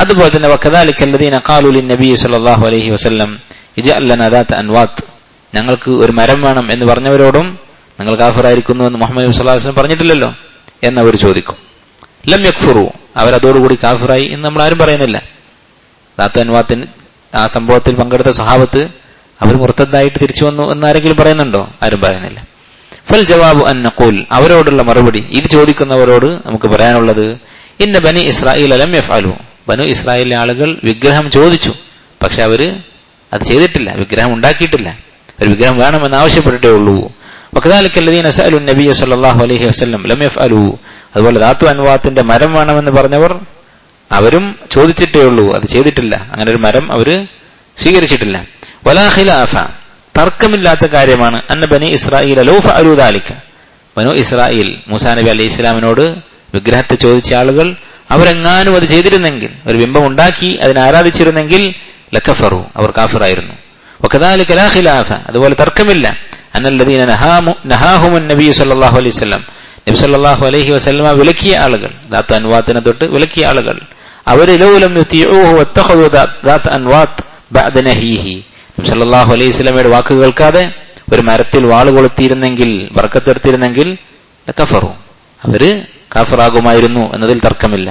Speaker 1: അതുപോലെ തന്നെ വക്കദാലിക അല്ലദീന ഖാലു ലിന്നബി സല്ലല്ലാഹു അലൈഹി വസല്ലം ഇജഅൽ ലനാ ദാത അൻവാത്ത് ഞങ്ങൾക്ക് ഒരു മരം വേണം എന്ന് പറഞ്ഞവരോടും നിങ്ങൾ കാഫിറായിരിക്കുന്നു എന്ന് മുഹമ്മദ് നബി സല്ലല്ലാഹു അലൈഹി വസല്ലം പറഞ്ഞിട്ടില്ലല്ലോ എന്ന് അവർ ചോദിക്കും ലം യക്ഫുറു അവരതോടുകൂടി കാഫിറായി എന്ന് നമ്മൾ ആരും പറയുന്നില്ല ദാത്ത അൻവാത്തിന് ആ സംഭവത്തിൽ പങ്കെടുത്ത സ്വഹാബത്ത് അവർ മുർത്തദ്ദായിട്ട് തിരിച്ചു വന്നു എന്ന് ആരെങ്കിലും പറയുന്നുണ്ടോ ആരും പറയുന്നില്ല ഫൽ ജവാബു അൻ നഖൂൽ അവരോടുള്ള മറുപടി ഇത് ചോദിക്കുന്നവരോട് നമുക്ക് പറയാനുള്ളത് ഇന്ന ബനി ഇസ്രായേൽ അലം യഫ്അലു ബനു ഇസ്രായേലിലെ ആളുകൾ വിഗ്രഹം ചോദിച്ചു പക്ഷെ അവര് അത് ചെയ്തിട്ടില്ല വിഗ്രഹം ഉണ്ടാക്കിയിട്ടില്ല ഒരു വിഗ്രഹം വേണമെന്ന് ആവശ്യപ്പെട്ടിട്ടേ ഉള്ളൂ وكذلك الذين سألوا النبي صلى الله عليه وسلم لم يفعلوا അതുപോലെ ധാതു അൻവാത്തിന്റെ മരം വേണമെന്ന് പറഞ്ഞവർ അവരും ചോദിച്ചിട്ടേ ഉള്ളൂ അത് ചെയ്തിട്ടില്ല അങ്ങനെ ഒരു മരം അവര് സ്വീകരിച്ചിട്ടില്ല വലാ ഖിലാഫ തർക്കമില്ലാത്ത കാര്യമാണ് അന്ന ബനി ഇസ്രായേൽ ലൗഫ അലൂദാലിക്ക ബനു ഇസ്രായേൽ മൂസാ നബി അലൈഹി ഇസ്ലാമിനോട് വിഗ്രഹത്തെ ചോദിച്ച ആളുകൾ അവരെങ്ങാനും അത് ചെയ്തിരുന്നെങ്കിൽ ഒരു ബിംബം ഉണ്ടാക്കി അതിനെ ആരാധിച്ചിരുന്നെങ്കിൽ ലക്കഫറു അവർ കാഫിറായിരുന്നു വക്കദാലിക ലാ ഖിലാഫ അതുപോലെ തർക്കമില്ല അന്നല്ലദീന നഹാമു നഹാഹുമുൻ നബി സല്ലല്ലാഹു അലൈഹി വസല്ലം നബി സല്ലല്ലാഹു അലൈഹി വസല്ലമ വിലക്കിയ ആളുകൾ ദാത്ത അൻവാത്തിനെ തൊട്ട് വിലക്കിയ ആളുകൾ അവര് ലൗലം യുതിഊഹു വത്തഖദു ദാത്ത അൻവാത്ത് ബഅദ നഹീഹി നബി സല്ലല്ലാഹു അലൈഹി വസല്ലമയുടെ വാക്ക് കേൾക്കാതെ ഒരു മരത്തിൽ വാള് കൊളുത്തിയിരുന്നെങ്കിൽ ബർക്കത്തെടുത്തിരുന്നെങ്കിൽ കഫറു അവര് കാഫറാകുമായിരുന്നു എന്നതിൽ തർക്കമില്ല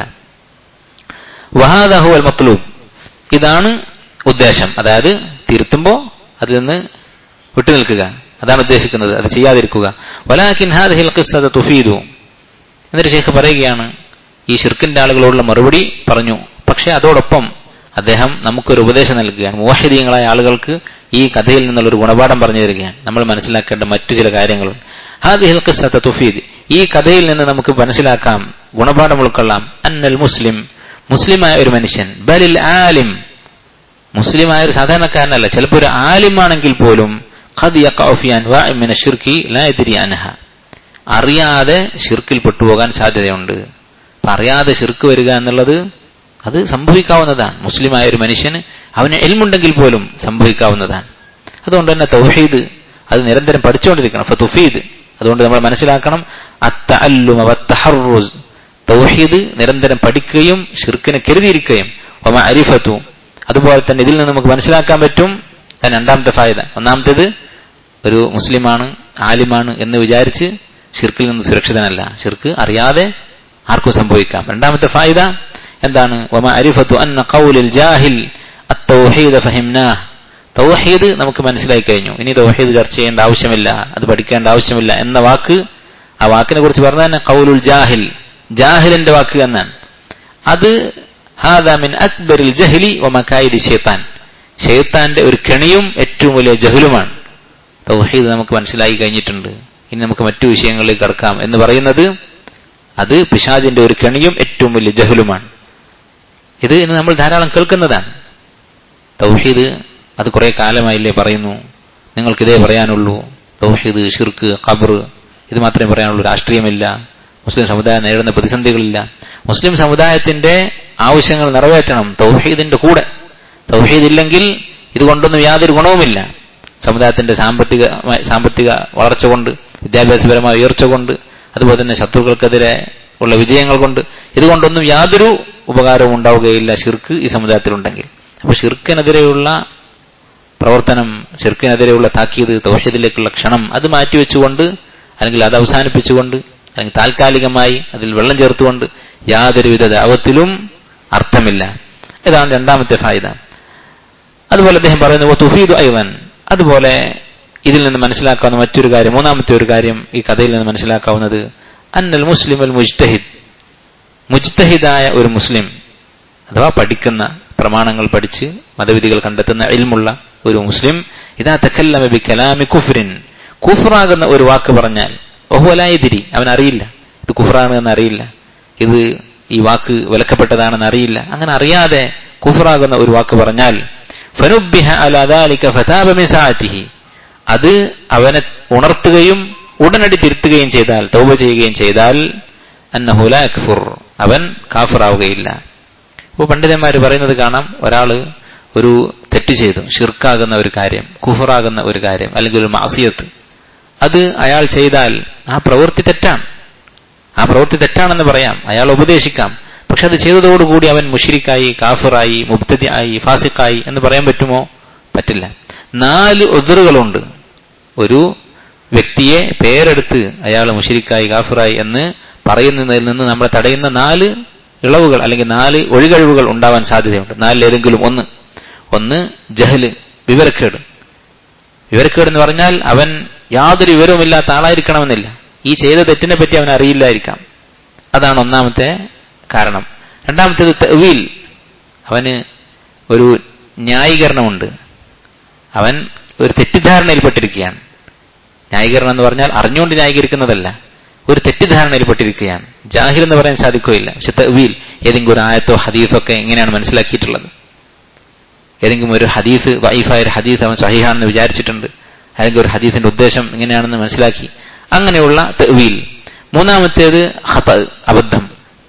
Speaker 1: വഹാദഹു അൽ മത്ലൂബ് ഇതാണ് ഉദ്ദേശം അതായത് തിരുത്തുമ്പോ അതിൽ നിന്ന് വിട്ടുനിൽക്കുക അതാണ് ഉദ്ദേശിക്കുന്നത് അത് ചെയ്യാതിരിക്കുക വലാക്കിൻ ഹാദിഹിൽ ഖിസ്സത തുഫീദു എന്നിട്ട് ഷെയ്ഖ് പറയുകയാണ് ഈ ഷിർക്കിന്റെ ആളുകളോടുള്ള മറുപടി പറഞ്ഞു പക്ഷെ അതോടൊപ്പം അദ്ദേഹം നമുക്കൊരു ഉപദേശം നൽകുകയാണ് മുവാഹിദീയങ്ങളായ ആളുകൾക്ക് ഈ കഥയിൽ നിന്നുള്ള ഒരു ഗുണപാഠം പറഞ്ഞു തരികയാണ് നമ്മൾ മനസ്സിലാക്കേണ്ട മറ്റു ചില കാര്യങ്ങളുണ്ട് ഹാദിഹിൽ ഖിസ്സത തുഫീദ് ഈ കഥയിൽ നിന്ന് നമുക്ക് മനസ്സിലാക്കാം ഗുണപാഠം ഉൾക്കൊള്ളാം അന്നൽ മുസ്ലിം മുസ്ലിമായ ഒരു മനുഷ്യൻ ബലിൽ ആലിം മുസ്ലിമായ ഒരു സാധാരണക്കാരനല്ല ചിലപ്പോൾ ഒരു ആലിമാണെങ്കിൽ പോലും ഖദ് യഖഉ ഫി അൻവാഇ മിന ശിർക്കി ലാ യദ്രി അൻഹ അറിയാതെ ഷിർക്കിൽ പെട്ടുപോകാൻ സാധ്യതയുണ്ട് അപ്പൊ അറിയാതെ ഷിർക്ക് വരിക എന്നുള്ളത് അത് സംഭവിക്കാവുന്നതാണ് മുസ്ലിമായ ഒരു മനുഷ്യന് അവന് എൽമുണ്ടെങ്കിൽ പോലും സംഭവിക്കാവുന്നതാണ് അതുകൊണ്ട് തന്നെ തൗഹീദ് അത് നിരന്തരം പഠിച്ചുകൊണ്ടിരിക്കണം ഫതുഫീദ് അതുകൊണ്ട് നമ്മൾ മനസ്സിലാക്കണം അത്തഅല്ലുമ വത്തഹറുസ് തൗഹീദ് നിരന്തരം പഠിക്കുകയും ഷിർക്കിനെ കരുതിയിരിക്കുകയും ഒമ അരിഫത്തു അതുപോലെ തന്നെ ഇതിൽ നിന്ന് നമുക്ക് മനസ്സിലാക്കാൻ പറ്റും രണ്ടാമത്തെ ഫായത ഒന്നാമത്തേത് ഒരു മുസ്ലിമാണ് ആലിമാണ് എന്ന് വിചാരിച്ച് ഷിർക്കിൽ നിന്ന് സുരക്ഷിതനല്ല ഷിർക്ക് അറിയാതെ ആർക്കും സംഭവിക്കാം രണ്ടാമത്തെ ഫായിദ എന്താണ് വമ അരിഫത്തു അന്ന ഖൗലിൽ ജാഹിൽ അത്തൗഹീദ ഫഹിംനാഹ് തൗഹീദ് നമുക്ക് മനസ്സിലായി കഴിഞ്ഞു ഇനി തൗഹീദ് ചർച്ച ചെയ്യേണ്ട ആവശ്യമില്ല അത് പഠിക്കേണ്ട ആവശ്യമില്ല എന്ന വാക്ക് ആ വാക്കിനെ കുറിച്ച് പറഞ്ഞ തന്നെ കൗലുൽ ജാഹിൽ ജാഹിലിന്റെ വാക്ക് എന്നാണ് അത് ഹാദാ മിൻ അക്ബരിൽ ജഹലി വമക്കായിദി ഷെയ്ത്താൻ ഷെയ്ത്താന്റെ ഒരു കെണിയും ഏറ്റവും വലിയ ജഹലുമാണ് തൗഹീദ് നമുക്ക് മനസ്സിലായി കഴിഞ്ഞിട്ടുണ്ട് ഇനി നമുക്ക് മറ്റു വിഷയങ്ങളിലേക്ക് കടക്കാം എന്ന് പറയുന്നത് അത് പിശാജിന്റെ ഒരു കെണിയും ഏറ്റവും വലിയ ജഹലുമാണ് ഇത് ഇന്ന് നമ്മൾ ധാരാളം കേൾക്കുന്നതാണ് തൗഹീദ് അത് കുറെ കാലമായില്ലേ പറയുന്നു നിങ്ങൾക്ക് ഇതേ പറയാനുള്ളൂ തൗഹീദ് ഷിർക്ക് ഖബർ ഇത് മാത്രമേ പറയാനുള്ളൂ രാഷ്ട്രീയമില്ല മുസ്ലിം സമുദായം നേരിടുന്ന പ്രതിസന്ധികളില്ല മുസ്ലിം സമുദായത്തിന്റെ ആവശ്യങ്ങൾ നിറവേറ്റണം തൗഹീദിന്റെ കൂടെ തൗഹീദ് ഇല്ലെങ്കിൽ ഇതുകൊണ്ടൊന്നും യാതൊരു ഗുണവുമില്ല സമുദായത്തിന്റെ സാമ്പത്തിക സാമ്പത്തിക വളർച്ച കൊണ്ട് വിദ്യാഭ്യാസപരമായ ഉയർച്ച കൊണ്ട് അതുപോലെ തന്നെ ശത്രുക്കൾക്കെതിരെ ഉള്ള വിജയങ്ങൾ കൊണ്ട് ഇതുകൊണ്ടൊന്നും യാതൊരു ഉപകാരവും ഉണ്ടാവുകയില്ല ഷിർക്ക് ഈ സമുദായത്തിലുണ്ടെങ്കിൽ അപ്പൊ ഷിർക്കിനെതിരെയുള്ള പ്രവർത്തനം ഷിർക്കിനെതിരെയുള്ള താക്കീത് തൗഹീദിലേക്കുള്ള ക്ഷണം അത് മാറ്റിവെച്ചുകൊണ്ട് അല്ലെങ്കിൽ അത് അവസാനിപ്പിച്ചുകൊണ്ട് അല്ലെങ്കിൽ താൽക്കാലികമായി അതിൽ വെള്ളം ചേർത്തുകൊണ്ട് യാതൊരുവിധ ദാവത്തിലും അർത്ഥമില്ല ഇതാണ് രണ്ടാമത്തെ ഫായിദ അതുപോലെ അദ്ദേഹം പറയുന്നു തുഫീദു ഐവൻ അതുപോലെ ഇതിൽ നിന്ന് മനസ്സിലാക്കാവുന്ന മറ്റൊരു കാര്യം മൂന്നാമത്തെ ഒരു കാര്യം ഈ കഥയിൽ നിന്ന് മനസ്സിലാക്കാവുന്നത് അന്നൽ മുസ്ലിം അൽ മുജ്തഹിദ് മുജ്തഹിദായ ഒരു മുസ്ലിം അഥവാ പഠിക്കുന്ന പ്രമാണങ്ങൾ പഠിച്ച് മതവിധികൾ കണ്ടെത്തുന്ന ഇൽമുള്ള ഒരു മുസ്ലിം ഇതാ തക്കല്ലമ ബി കലാമി കുഫ്രിൻ കുഫ്റാകുന്ന ഒരു വാക്ക് പറഞ്ഞാൽ ഒഹുവലായതിരി അവൻ അറിയില്ല ഇത് കുഫ്റാണ് എന്ന് അറിയില്ല ഇത് ഈ വാക്ക് വിലക്കപ്പെട്ടതാണെന്ന് അറിയില്ല അങ്ങനെ അറിയാതെ കുഫ്റാകുന്ന ഒരു വാക്ക് പറഞ്ഞാൽ ഫനുബിഹ അലാദാലിക ഫതാബ മിസാഅത്തിഹി അത് അവനെ ഉണർത്തുകയും ഉടനടി തിരുത്തുകയും ചെയ്താൽ തൗബ ചെയ്യുകയും ചെയ്താൽ അന്നഹുല അക്ഫുർ അവൻ കാഫിറാവുകയില്ല അപ്പോൾ പണ്ഡിതന്മാർ പറയുന്നത് കാണാം ഒരാള് ഒരു തെറ്റ് ചെയ്തു ഷിർക്കാകുന്ന ഒരു കാര്യം കുഫറാകുന്ന ഒരു കാര്യം അല്ലെങ്കിൽ ഒരു മാസിയത്ത് അത് അയാൾ ചെയ്താൽ ആ പ്രവൃത്തി തെറ്റാണ് ആ പ്രവൃത്തി തെറ്റാണെന്ന് പറയാം അയാൾ ഉപദേശിക്കാം പക്ഷെ അത് ചെയ്തതോടുകൂടി അവൻ മുഷിരിക്കായി കാഫിറായി മുബ്തദി ആയി ഫാസിഖായി എന്ന് പറയാൻ പറ്റുമോ പറ്റില്ല നാല് ഒതിറുകളുണ്ട് ഒരു വ്യക്തിയെ പേരെടുത്ത് അയാൾ മുഷിരിക്കായി കാഫിറായി എന്ന് പറയുന്നതിൽ നിന്ന് നമ്മളെ തടയുന്ന നാല് ഇളവുകൾ അല്ലെങ്കിൽ നാല് ഒഴികഴിവുകൾ ഉണ്ടാവാൻ സാധ്യതയുണ്ട് നാലിലേതെങ്കിലും ഒന്ന് ഒന്ന് ജഹല് വിവരക്കേട് വിവരക്കേട് എന്ന് പറഞ്ഞാൽ അവൻ യാതൊരു വിവരവുമില്ലാത്ത ആളായിരിക്കണമെന്നില്ല ഈ ചെയ്ത തെറ്റിനെ പറ്റി അവൻ അറിയില്ലായിരിക്കാം അതാണ് ഒന്നാമത്തെ കാരണം രണ്ടാമത്തേത് തെവീൽ അവന് ഒരു ന്യായീകരണമുണ്ട് അവൻ ഒരു തെറ്റിദ്ധാരണയിൽപ്പെട്ടിരിക്കുകയാണ് ന്യായീകരണം എന്ന് പറഞ്ഞാൽ അറിഞ്ഞുകൊണ്ട് ന്യായീകരിക്കുന്നതല്ല ഒരു തെറ്റിദ്ധാരണയിൽപ്പെട്ടിരിക്കുകയാണ് ജാഹിർ എന്ന് പറയാൻ സാധിക്കുകയില്ല പക്ഷെ തെവീൽ ഏതെങ്കിലും ഒരു ആയത്തോ ഹദീസോ ഒക്കെ എങ്ങനെയാണ് മനസ്സിലാക്കിയിട്ടുള്ളത് ഏതെങ്കിലും ഒരു ഹദീസ് വൈഫായ ഒരു ഹദീസ് അവൻ സഹിഹാണെന്ന് വിചാരിച്ചിട്ടുണ്ട് അല്ലെങ്കിൽ ഒരു ഹദീസിന്റെ ഉദ്ദേശം ഇങ്ങനെയാണെന്ന് മനസ്സിലാക്കി അങ്ങനെയുള്ള തെവീൽ മൂന്നാമത്തേത് ഹത അബദ്ധം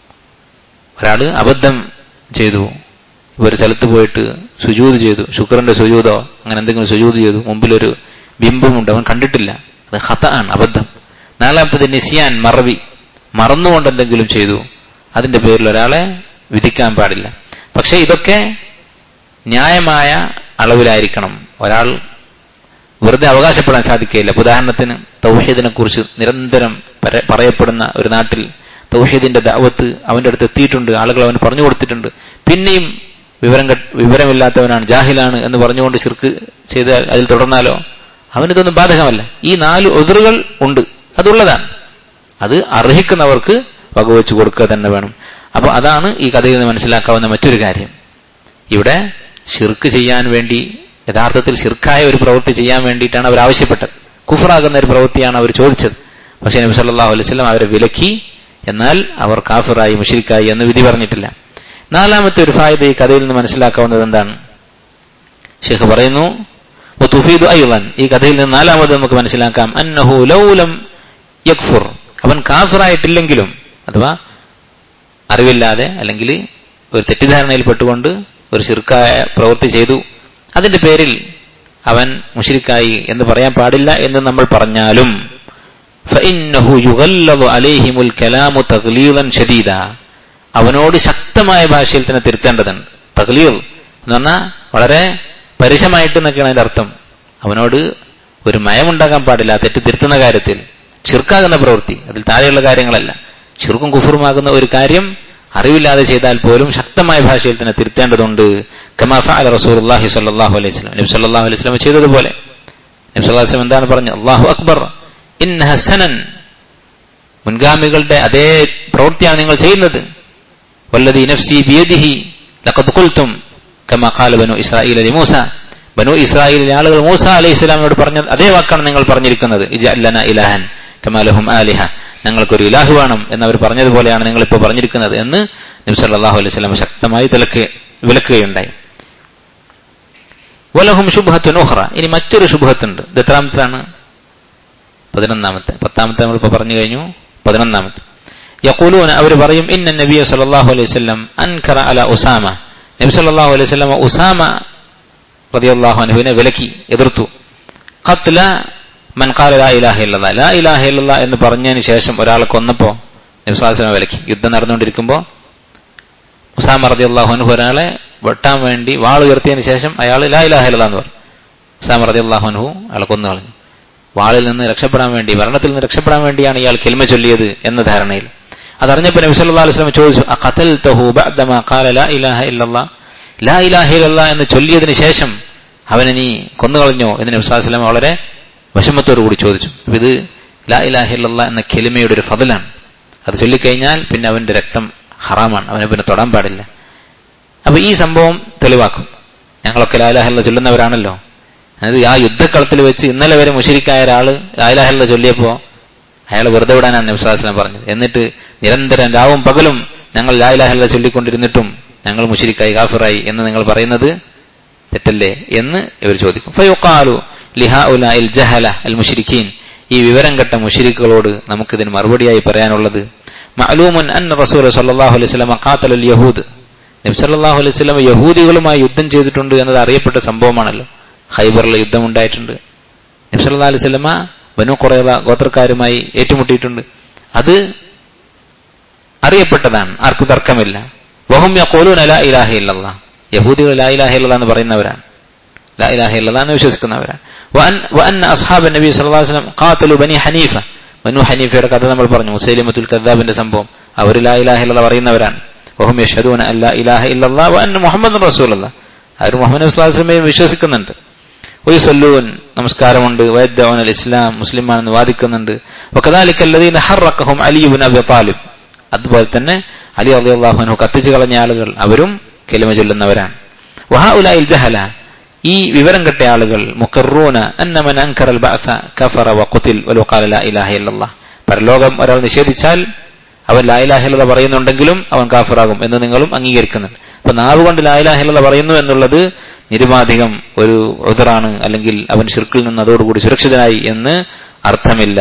Speaker 1: ഒരാള് അബദ്ധം ചെയ്തു ഒരു സ്ഥലത്ത് പോയിട്ട് സുജൂത് ചെയ്തു ശുക്രന്റെ സുജൂതോ അങ്ങനെ എന്തെങ്കിലും സുജൂത് ചെയ്തു മുമ്പിലൊരു ബിംബമുണ്ട് അവൻ കണ്ടിട്ടില്ല അത് ഹത ആണ് അബദ്ധം നാലാമത്തത് നിസിയാൻ മറവി മറന്നുകൊണ്ട് എന്തെങ്കിലും ചെയ്തു അതിന്റെ പേരിൽ ഒരാളെ വിധിക്കാൻ പാടില്ല പക്ഷെ ഇതൊക്കെ ന്യായമായ അളവിലായിരിക്കണം ഒരാൾ വെറുതെ അവകാശപ്പെടാൻ സാധിക്കുകയില്ല ഉദാഹരണത്തിന് തൗഹീദിനെ കുറിച്ച് നിരന്തരം പറയപ്പെടുന്ന ഒരു നാട്ടിൽ തൗഹീദിന്റെ ദാവത്ത് അവന്റെ അടുത്ത് എത്തിയിട്ടുണ്ട് ആളുകൾ അവന് പറഞ്ഞു കൊടുത്തിട്ടുണ്ട് പിന്നെയും വിവരം വിവരമില്ലാത്തവനാണ് ജാഹിലാണ് എന്ന് പറഞ്ഞുകൊണ്ട് ചിർക്ക് ചെയ്ത് അതിൽ തുടർന്നാലോ അവനിതൊന്നും ബാധകമല്ല ഈ നാല് ഒതിറുകൾ ഉണ്ട് അതുള്ളതാണ് അത് അർഹിക്കുന്നവർക്ക് വകവെച്ചു കൊടുക്കുക തന്നെ വേണം അപ്പൊ അതാണ് ഈ കഥയിൽ നിന്ന് മനസ്സിലാക്കാവുന്ന മറ്റൊരു കാര്യം ഇവിടെ ഷിർക്ക് ചെയ്യാൻ വേണ്ടി യഥാർത്ഥത്തിൽ ഷിർക്കായ ഒരു പ്രവൃത്തി ചെയ്യാൻ വേണ്ടിയിട്ടാണ് അവർ ആവശ്യപ്പെട്ടത് കുഫറാകുന്ന ഒരു പ്രവൃത്തിയാണ് അവർ ചോദിച്ചത് പക്ഷേ നബി സല്ലല്ലാഹു അലൈഹി വസല്ലം അവരെ വിലക്കി എന്നാൽ അവർ കാഫിറായി മുഷിരിക്കായി എന്ന് വിധി പറഞ്ഞിട്ടില്ല നാലാമത്തെ ഒരു ഫായത ഈ കഥയിൽ നിന്ന് മനസ്സിലാക്കാവുന്നത് എന്താണ് ഷെയ്ഖ് പറയുന്നു തുഫീദു ഐളൻ ഈ കഥയിൽ നിന്ന് നാലാമത് നമുക്ക് മനസ്സിലാക്കാം അന്നഹു ലൗലം യക്ഫുർ അവൻ കാഫിറായിട്ടില്ലെങ്കിലും അഥവാ അറിവില്ലാതെ അല്ലെങ്കിൽ ഒരു തെറ്റിദ്ധാരണയിൽപ്പെട്ടുകൊണ്ട് ഒരു ശിർക്കായ പ്രവൃത്തി ചെയ്തു അതിന്റെ പേരിൽ അവൻ മുഷിരിക്കായി എന്ന് പറയാൻ പാടില്ല എന്ന് നമ്മൾ പറഞ്ഞാലും അവനോട് ശക്തമായ ഭാഷയിൽ തന്നെ തിരുത്തേണ്ടതുണ്ട് തഗ്ലീൽ എന്ന് പറഞ്ഞാൽ വളരെ പരുഷമായിട്ട് എന്നൊക്കെയാണ് അതിന്റെ അർത്ഥം അവനോട് ഒരു മയമുണ്ടാകാൻ പാടില്ല തെറ്റ് തിരുത്തുന്ന കാര്യത്തിൽ ഷിർക്കാകുന്ന പ്രവൃത്തി അതിൽ താഴെയുള്ള കാര്യങ്ങളല്ല ഷിർക്കും കുഫറുമാകുന്ന ഒരു കാര്യം അറിവില്ലാതെ ചെയ്താൽ പോലും ശക്തമായ ഭാഷയിൽ തന്നെ തിരുത്തേണ്ടതുണ്ട് കമാഫ അല റസൂർഹി സല്ലാഹു അലൈഹി സ്വലം നബി സല്ലാഹു അലൈഹി സ്വലം ചെയ്തതുപോലെ നബി സല്ലാഹു വസ്ലം എന്താണ് പറഞ്ഞത് അള്ളാഹു അക്ബർ ഇൻ ഹസനൻ മുൻഗാമികളുടെ അതേ പ്രവൃത്തിയാണ് നിങ്ങൾ ചെയ്യുന്നത് വല്ലതി നഫ്സി ബിയദിഹി ലഖദ് ഖുൽതും കമാ ഖാല ബനു ഇസ്രായീൽ അലി മൂസ ബനു ഇസ്രായേലിലെ ആളുകൾ മൂസ അലൈഹി ഇസ്ലാമിനോട് പറഞ്ഞ അതേ വാക്കാണ് നിങ്ങൾ പറഞ്ഞിരിക്കുന്നത് ഇജഅല്ലന ഇലാഹൻ കമാലഹും ആലിഹ ഞങ്ങൾക്കൊരു ഇലാഹു വേണം എന്ന് അവർ പറഞ്ഞതുപോലെയാണ് നിങ്ങൾ ഇപ്പോൾ പറഞ്ഞിരിക്കുന്നത് എന്ന് നബി സല്ലല്ലാഹു അലൈഹി വസല്ലം ശക്തമായി തിലക്ക് വിലക്കുകയുണ്ടായി വലഹും ശുഭത്തുൻ ഉഹ്റ ഇനി മറ്റൊരു ശുഭത്തുണ്ട് ഇത് എത്രാമത്താണ് പതിനൊന്നാമത്തെ പത്താമത്തെ നമ്മളിപ്പോൾ പറഞ്ഞു കഴിഞ്ഞു പതിനൊന്നാമത്തെ യഖൂലൂന അവർ പറയും ഇന്ന നബിയ സല്ലല്ലാഹു അലൈഹി വസല്ലം അൻകറ അല ഉസാമ നബി സല്ലല്ലാഹു അലൈഹി വസല്ലം ഉസാമ റളിയല്ലാഹു അൻഹുവിനെ വിലക്കി എതിർത്തു ഖത്ല മൻ ഖാല ലാ ഇലാഹ ഇല്ലല്ലാ ലാ ഇലാഹ ഇല്ലല്ലാ എന്ന് പറഞ്ഞതിന് ശേഷം ഒരാളെ കൊന്നപ്പോ നബി സല്ലല്ലാഹു അലൈഹി വസല്ലം വിലക്കി യുദ്ധം നടന്നുകൊണ്ടിരിക്കുമ്പോൾ ഉസാമ റളിയല്ലാഹു അൻഹു ഒരാളെ വെട്ടാൻ വേണ്ടി വാൾ ഉയർത്തിയതിന് ശേഷം അയാൾ ലാ ഇലാഹ ഇല്ലല്ലാ എന്ന് പറഞ്ഞു ഉസാമ റളിയല്ലാഹു അൻഹു അയാളെ കൊന്നു കളഞ്ഞു വാളിൽ നിന്ന് രക്ഷപ്പെടാൻ വേണ്ടി മരണത്തിൽ നിന്ന് രക്ഷപ്പെടാൻ വേണ്ടിയാണ് ഇയാൾ കിൽമ ചൊല്ലിയത് എന്ന ധാരണയിൽ അതറിഞ്ഞപ്പോൾ നബി സല്ലല്ലാഹു അലൈഹി വസല്ലം ചോദിച്ചു അഖതൽതഹു ബഅദമാ ഖാല ലാ ഇലാഹ ഇല്ലല്ലാ ലാ ഇലാഹ ഇല്ലല്ലാ എന്ന് ചൊല്ലിയതിന് ശേഷം അവനെ നീ കൊന്നുകളഞ്ഞോ എന്ന് നബി സല്ലല്ലാഹു അലൈഹി വസല്ലം വളരെ വിഷമത്തോടു കൂടി ചോദിച്ചു അപ്പൊ ഇത് ലാ ഇലാഹ ഇല്ലല്ലാ എന്ന കെലിമയുടെ ഒരു ഫضലാണ് അത് ചൊല്ലിക്കഴിഞ്ഞാൽ പിന്നെ അവന്റെ രക്തം ഹറാമാണ് അവനെ പിന്നെ തൊടാൻ പാടില്ല അപ്പൊ ഈ സംഭവം തെളിവാക്കും ഞങ്ങളൊക്കെ ലാ ഇലാഹ ഇല്ല ചൊല്ലുന്നവരാണല്ലോ അതായത് ആ യുദ്ധക്കളത്തിൽ വെച്ച് ഇന്നലെ വരെ മുഷിരിക്കായ ഒരാള് ലാ ഇലാഹ ഇല്ല ചൊല്ലിയപ്പോ അയാൾ വെറുതെ വിടാനാണ് നബ്സാസ്ലം പറഞ്ഞത് എന്നിട്ട് നിരന്തരം രാവും പകലും ഞങ്ങൾ ലാ ഇലാഹ ഇല്ല ചൊല്ലിക്കൊണ്ടിരുന്നിട്ടും ഞങ്ങൾ മുഷിരിക്കായി കാഫിറായി എന്ന് നിങ്ങൾ പറയുന്നത് തെറ്റല്ലേ എന്ന് ഇവർ ചോദിക്കും ഫയുക്കാലു ലിഹാ ഉൽ ജഹല അൽ മുഷിരിഖീൻ ഈ വിവരം കെട്ട മുഷിരിക്കുകളോട് നമുക്കിതിന് മറുപടിയായി പറയാനുള്ളത് മഅലൂമുൻ അൻ റസൂൽ സല്ലല്ലാഹു അലൈഹി വസല്ലം ഖാത്തൽ അൽ യഹൂദ് നബി സല്ലല്ലാഹു അലൈഹി വസല്ലം യഹൂദികളുമായി യുദ്ധം ചെയ്തിട്ടുണ്ട് എന്നത് അറിയപ്പെട്ട സംഭവമാണല്ലോ ഖൈബറിലെ യുദ്ധം ഉണ്ടായിട്ടുണ്ട് നബി സല്ലല്ലാഹു അലൈഹി വസല്ലമ ബനു ഖുറൈള ഗോത്രക്കാരുമായി ഏറ്റുമുട്ടിയിട്ടുണ്ട് അത് അറിയപ്പെട്ടതാണ് ആർക്കും തർക്കമില്ല വഹും യഖൂലൂന ലാ ഇലാഹ ഇല്ലല്ലാഹ് യഹൂദികൾ ലാ ഇലാഹ ഇല്ലല്ലാഹ് എന്ന് പറയുന്നവരാണ് ലാ ഇലാഹ ഇല്ലല്ലാഹ് എന്ന് വിശ്വസിക്കുന്നവരാണ് വഅൻ വഅന്ന അസ്ഹാബ് നബി സല്ലല്ലാഹു അലൈഹി വസല്ലം ഖാതലു ബനി ഹനീഫ ബനു ഹനീഫയുടെ കഥ നമ്മൾ പറഞ്ഞു മുസൈലിമത്തുൽ കദ്ദാബിന്റെ സംഭവം അവർ ലാ ഇലാഹ ഇല്ലല്ലാഹ് പറയുന്നവരാണ് വഹും യഷ്ഹദൂന അൻ ലാ ഇലാഹ ഇല്ലല്ലാഹ് വഅന്ന മുഹമ്മദുർ റസൂലുള്ളാഹ് അവർ മുഹമ്മദ് സ്വല്ലല്ലാഹു അലൈഹി വസല്ലമയെ വിശ്വസിക്കുന്നുണ്ട് വയുസല്ലൂൻ നമസ്കാരമുണ്ട് വയദ്ദഊന അൽ ഇസ്ലാം മുസ്ലിമാണെന്ന് വാദിക്കുന്നുണ്ട് വകദാലിക അല്ലദീന ഹറഖഹും അലി ഇബ്നു അബി താലിബ് അതുപോലെ തന്നെ അലി റളിയല്ലാഹു അൻഹു കത്തിച്ചു കളഞ്ഞ ആളുകൾ അവരും കലിമ ചൊല്ലുന്നവരാണ് വഹഉലായിൽ ജഹല ഈ വിവരം കെട്ട ആളുകൾ മുഖറൂന അന്നമൻ അൻകറൽ ബഅസ കഫറ വഖുതിൽ വലോ ഖാല ലാ ഇലാഹ ഇല്ലല്ലാഹ് പരലോകം ഒരാൾ നിഷേധിച്ചാൽ അവൻ ലാ ഇലാഹ ഇല്ലല്ലാഹ് പറയുന്നുണ്ടെങ്കിലും അവൻ കാഫിറാകും എന്ന് നിങ്ങളും അംഗീകരിക്കുന്നുണ്ട് അപ്പൊ നാവ് കൊണ്ട് ലാ ഇലാഹ ഇല്ലല്ലാഹ് പറയുന്നു എന്നുള്ളത് നിരുപാധികം ഒരു ഉദറാണ് അല്ലെങ്കിൽ അവൻ ഷിർക്കിൽ നിന്ന് അതോടുകൂടി സുരക്ഷിതനായി എന്ന് അർത്ഥമില്ല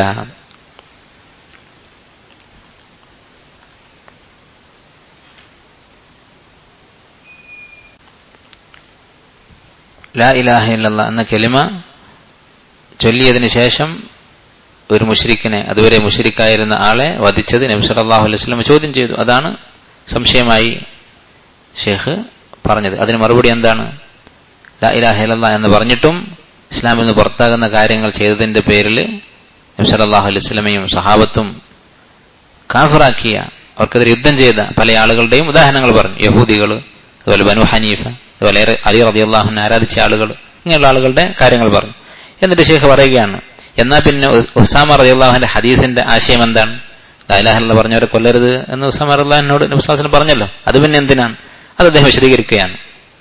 Speaker 1: ലാ ഇലാഹ ഇല്ലല്ലാ എന്ന കെലിമ ചൊല്ലിയതിനു ശേഷം ഒരു മുഷരിക്കിനെ അതുവരെ മുഷരിക്കായിരുന്ന ആളെ വധിച്ചത് നബി സല്ലല്ലാഹു അലൈഹി വസല്ലം ചോദ്യം ചെയ്തു അതാണ് സംശയമായി ഷേഖ് പറഞ്ഞത് അതിന് മറുപടി എന്താണ് ലാ ഇലാഹ ഇല്ലല്ലാ എന്ന് പറഞ്ഞിട്ടും ഇസ്ലാമിൽ നിന്ന് പുറത്താകുന്ന കാര്യങ്ങൾ ചെയ്തതിന്റെ പേരിൽ നബി സല്ലല്ലാഹു അലൈഹി വസല്ലമയും സഹാബത്തും കാഫിറാക്കിയ അവർക്കെതിരെ യുദ്ധം ചെയ്ത പല ആളുകളുടെയും ഉദാഹരണങ്ങൾ പറഞ്ഞു യഹൂദികൾ അതുപോലെ ബനു ഹനീഫ അതുപോലെ അലി റളിയല്ലാഹുവിനെ ആരാധിച്ച ആളുകൾ ഇങ്ങനെയുള്ള ആളുകളുടെ കാര്യങ്ങൾ പറഞ്ഞു എന്നിട്ട് ഷെയ്ഖ് പറയുകയാണ് എന്നാ പിന്നെ ഉസാമ റളിയല്ലാഹുവിന്റെ ഹദീസിന്റെ ആശയം എന്താണ് ലാലാഹല്ല പറഞ്ഞവരെ കൊല്ലരുത് എന്ന് ഉസാമ റളിയല്ലാഹുവിനോട് നബിസ്വാസിന് പറഞ്ഞല്ലോ അത് പിന്നെ എന്തിനാണ് അത് അദ്ദേഹം വിശദീകരിക്കുകയാണ്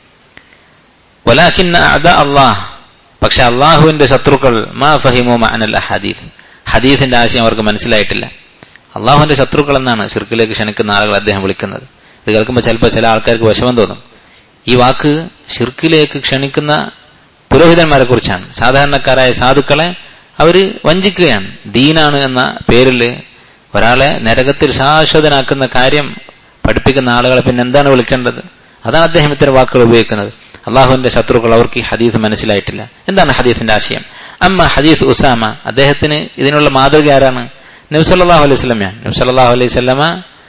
Speaker 1: വലാഖിന്ന അദ അള്ളാഹ് പക്ഷെ അള്ളാഹുവിന്റെ ശത്രുക്കൾ മാ ഫഹിമു മഅനൽ ഹദീസ് ഹദീസിന്റെ ആശയം അവർക്ക് മനസ്സിലായിട്ടില്ല അള്ളാഹുവിന്റെ ശത്രുക്കൾ എന്നാണ് ഷിർക്കിലേക്ക് ക്ഷണിക്കുന്ന ആളുകൾ അദ്ദേഹം വിളിക്കുന്നത് ഇത് കേൾക്കുമ്പോൾ ചിലപ്പോൾ ചില ആൾക്കാർക്ക് വിഷമം തോന്നും ഈ വാക്ക് ഷിർക്കിലേക്ക് ക്ഷണിക്കുന്ന പുരോഹിതന്മാരെ കുറിച്ചാണ് സാധാരണക്കാരായ സാധുക്കളെ അവര് വഞ്ചിക്കുകയാണ് ദീനാണ് എന്ന പേരിൽ ഒരാളെ നരകത്തിൽ ശാശ്വതനാക്കുന്ന കാര്യം പഠിപ്പിക്കുന്ന ആളുകളെ പിന്നെ എന്താണ് വിളിക്കേണ്ടത് അതാണ് അദ്ദേഹം ഇത്തരം വാക്കുകൾ ഉപയോഗിക്കുന്നത് അള്ളാഹുവിന്റെ ശത്രുക്കൾ അവർക്ക് ഈ ഹദീസ് മനസ്സിലായിട്ടില്ല എന്താണ് ഹദീസിന്റെ ആശയം അമ്മ ഹദീസ് ഉസാമ അദ്ദേഹത്തിന് ഇതിനുള്ള മാതൃക ആരാണ് നബ്സല്ലാഹു അലൈഹി സ്വലമയാണ് നബ്സല്ലാഹു അലൈഹി സ്വലമ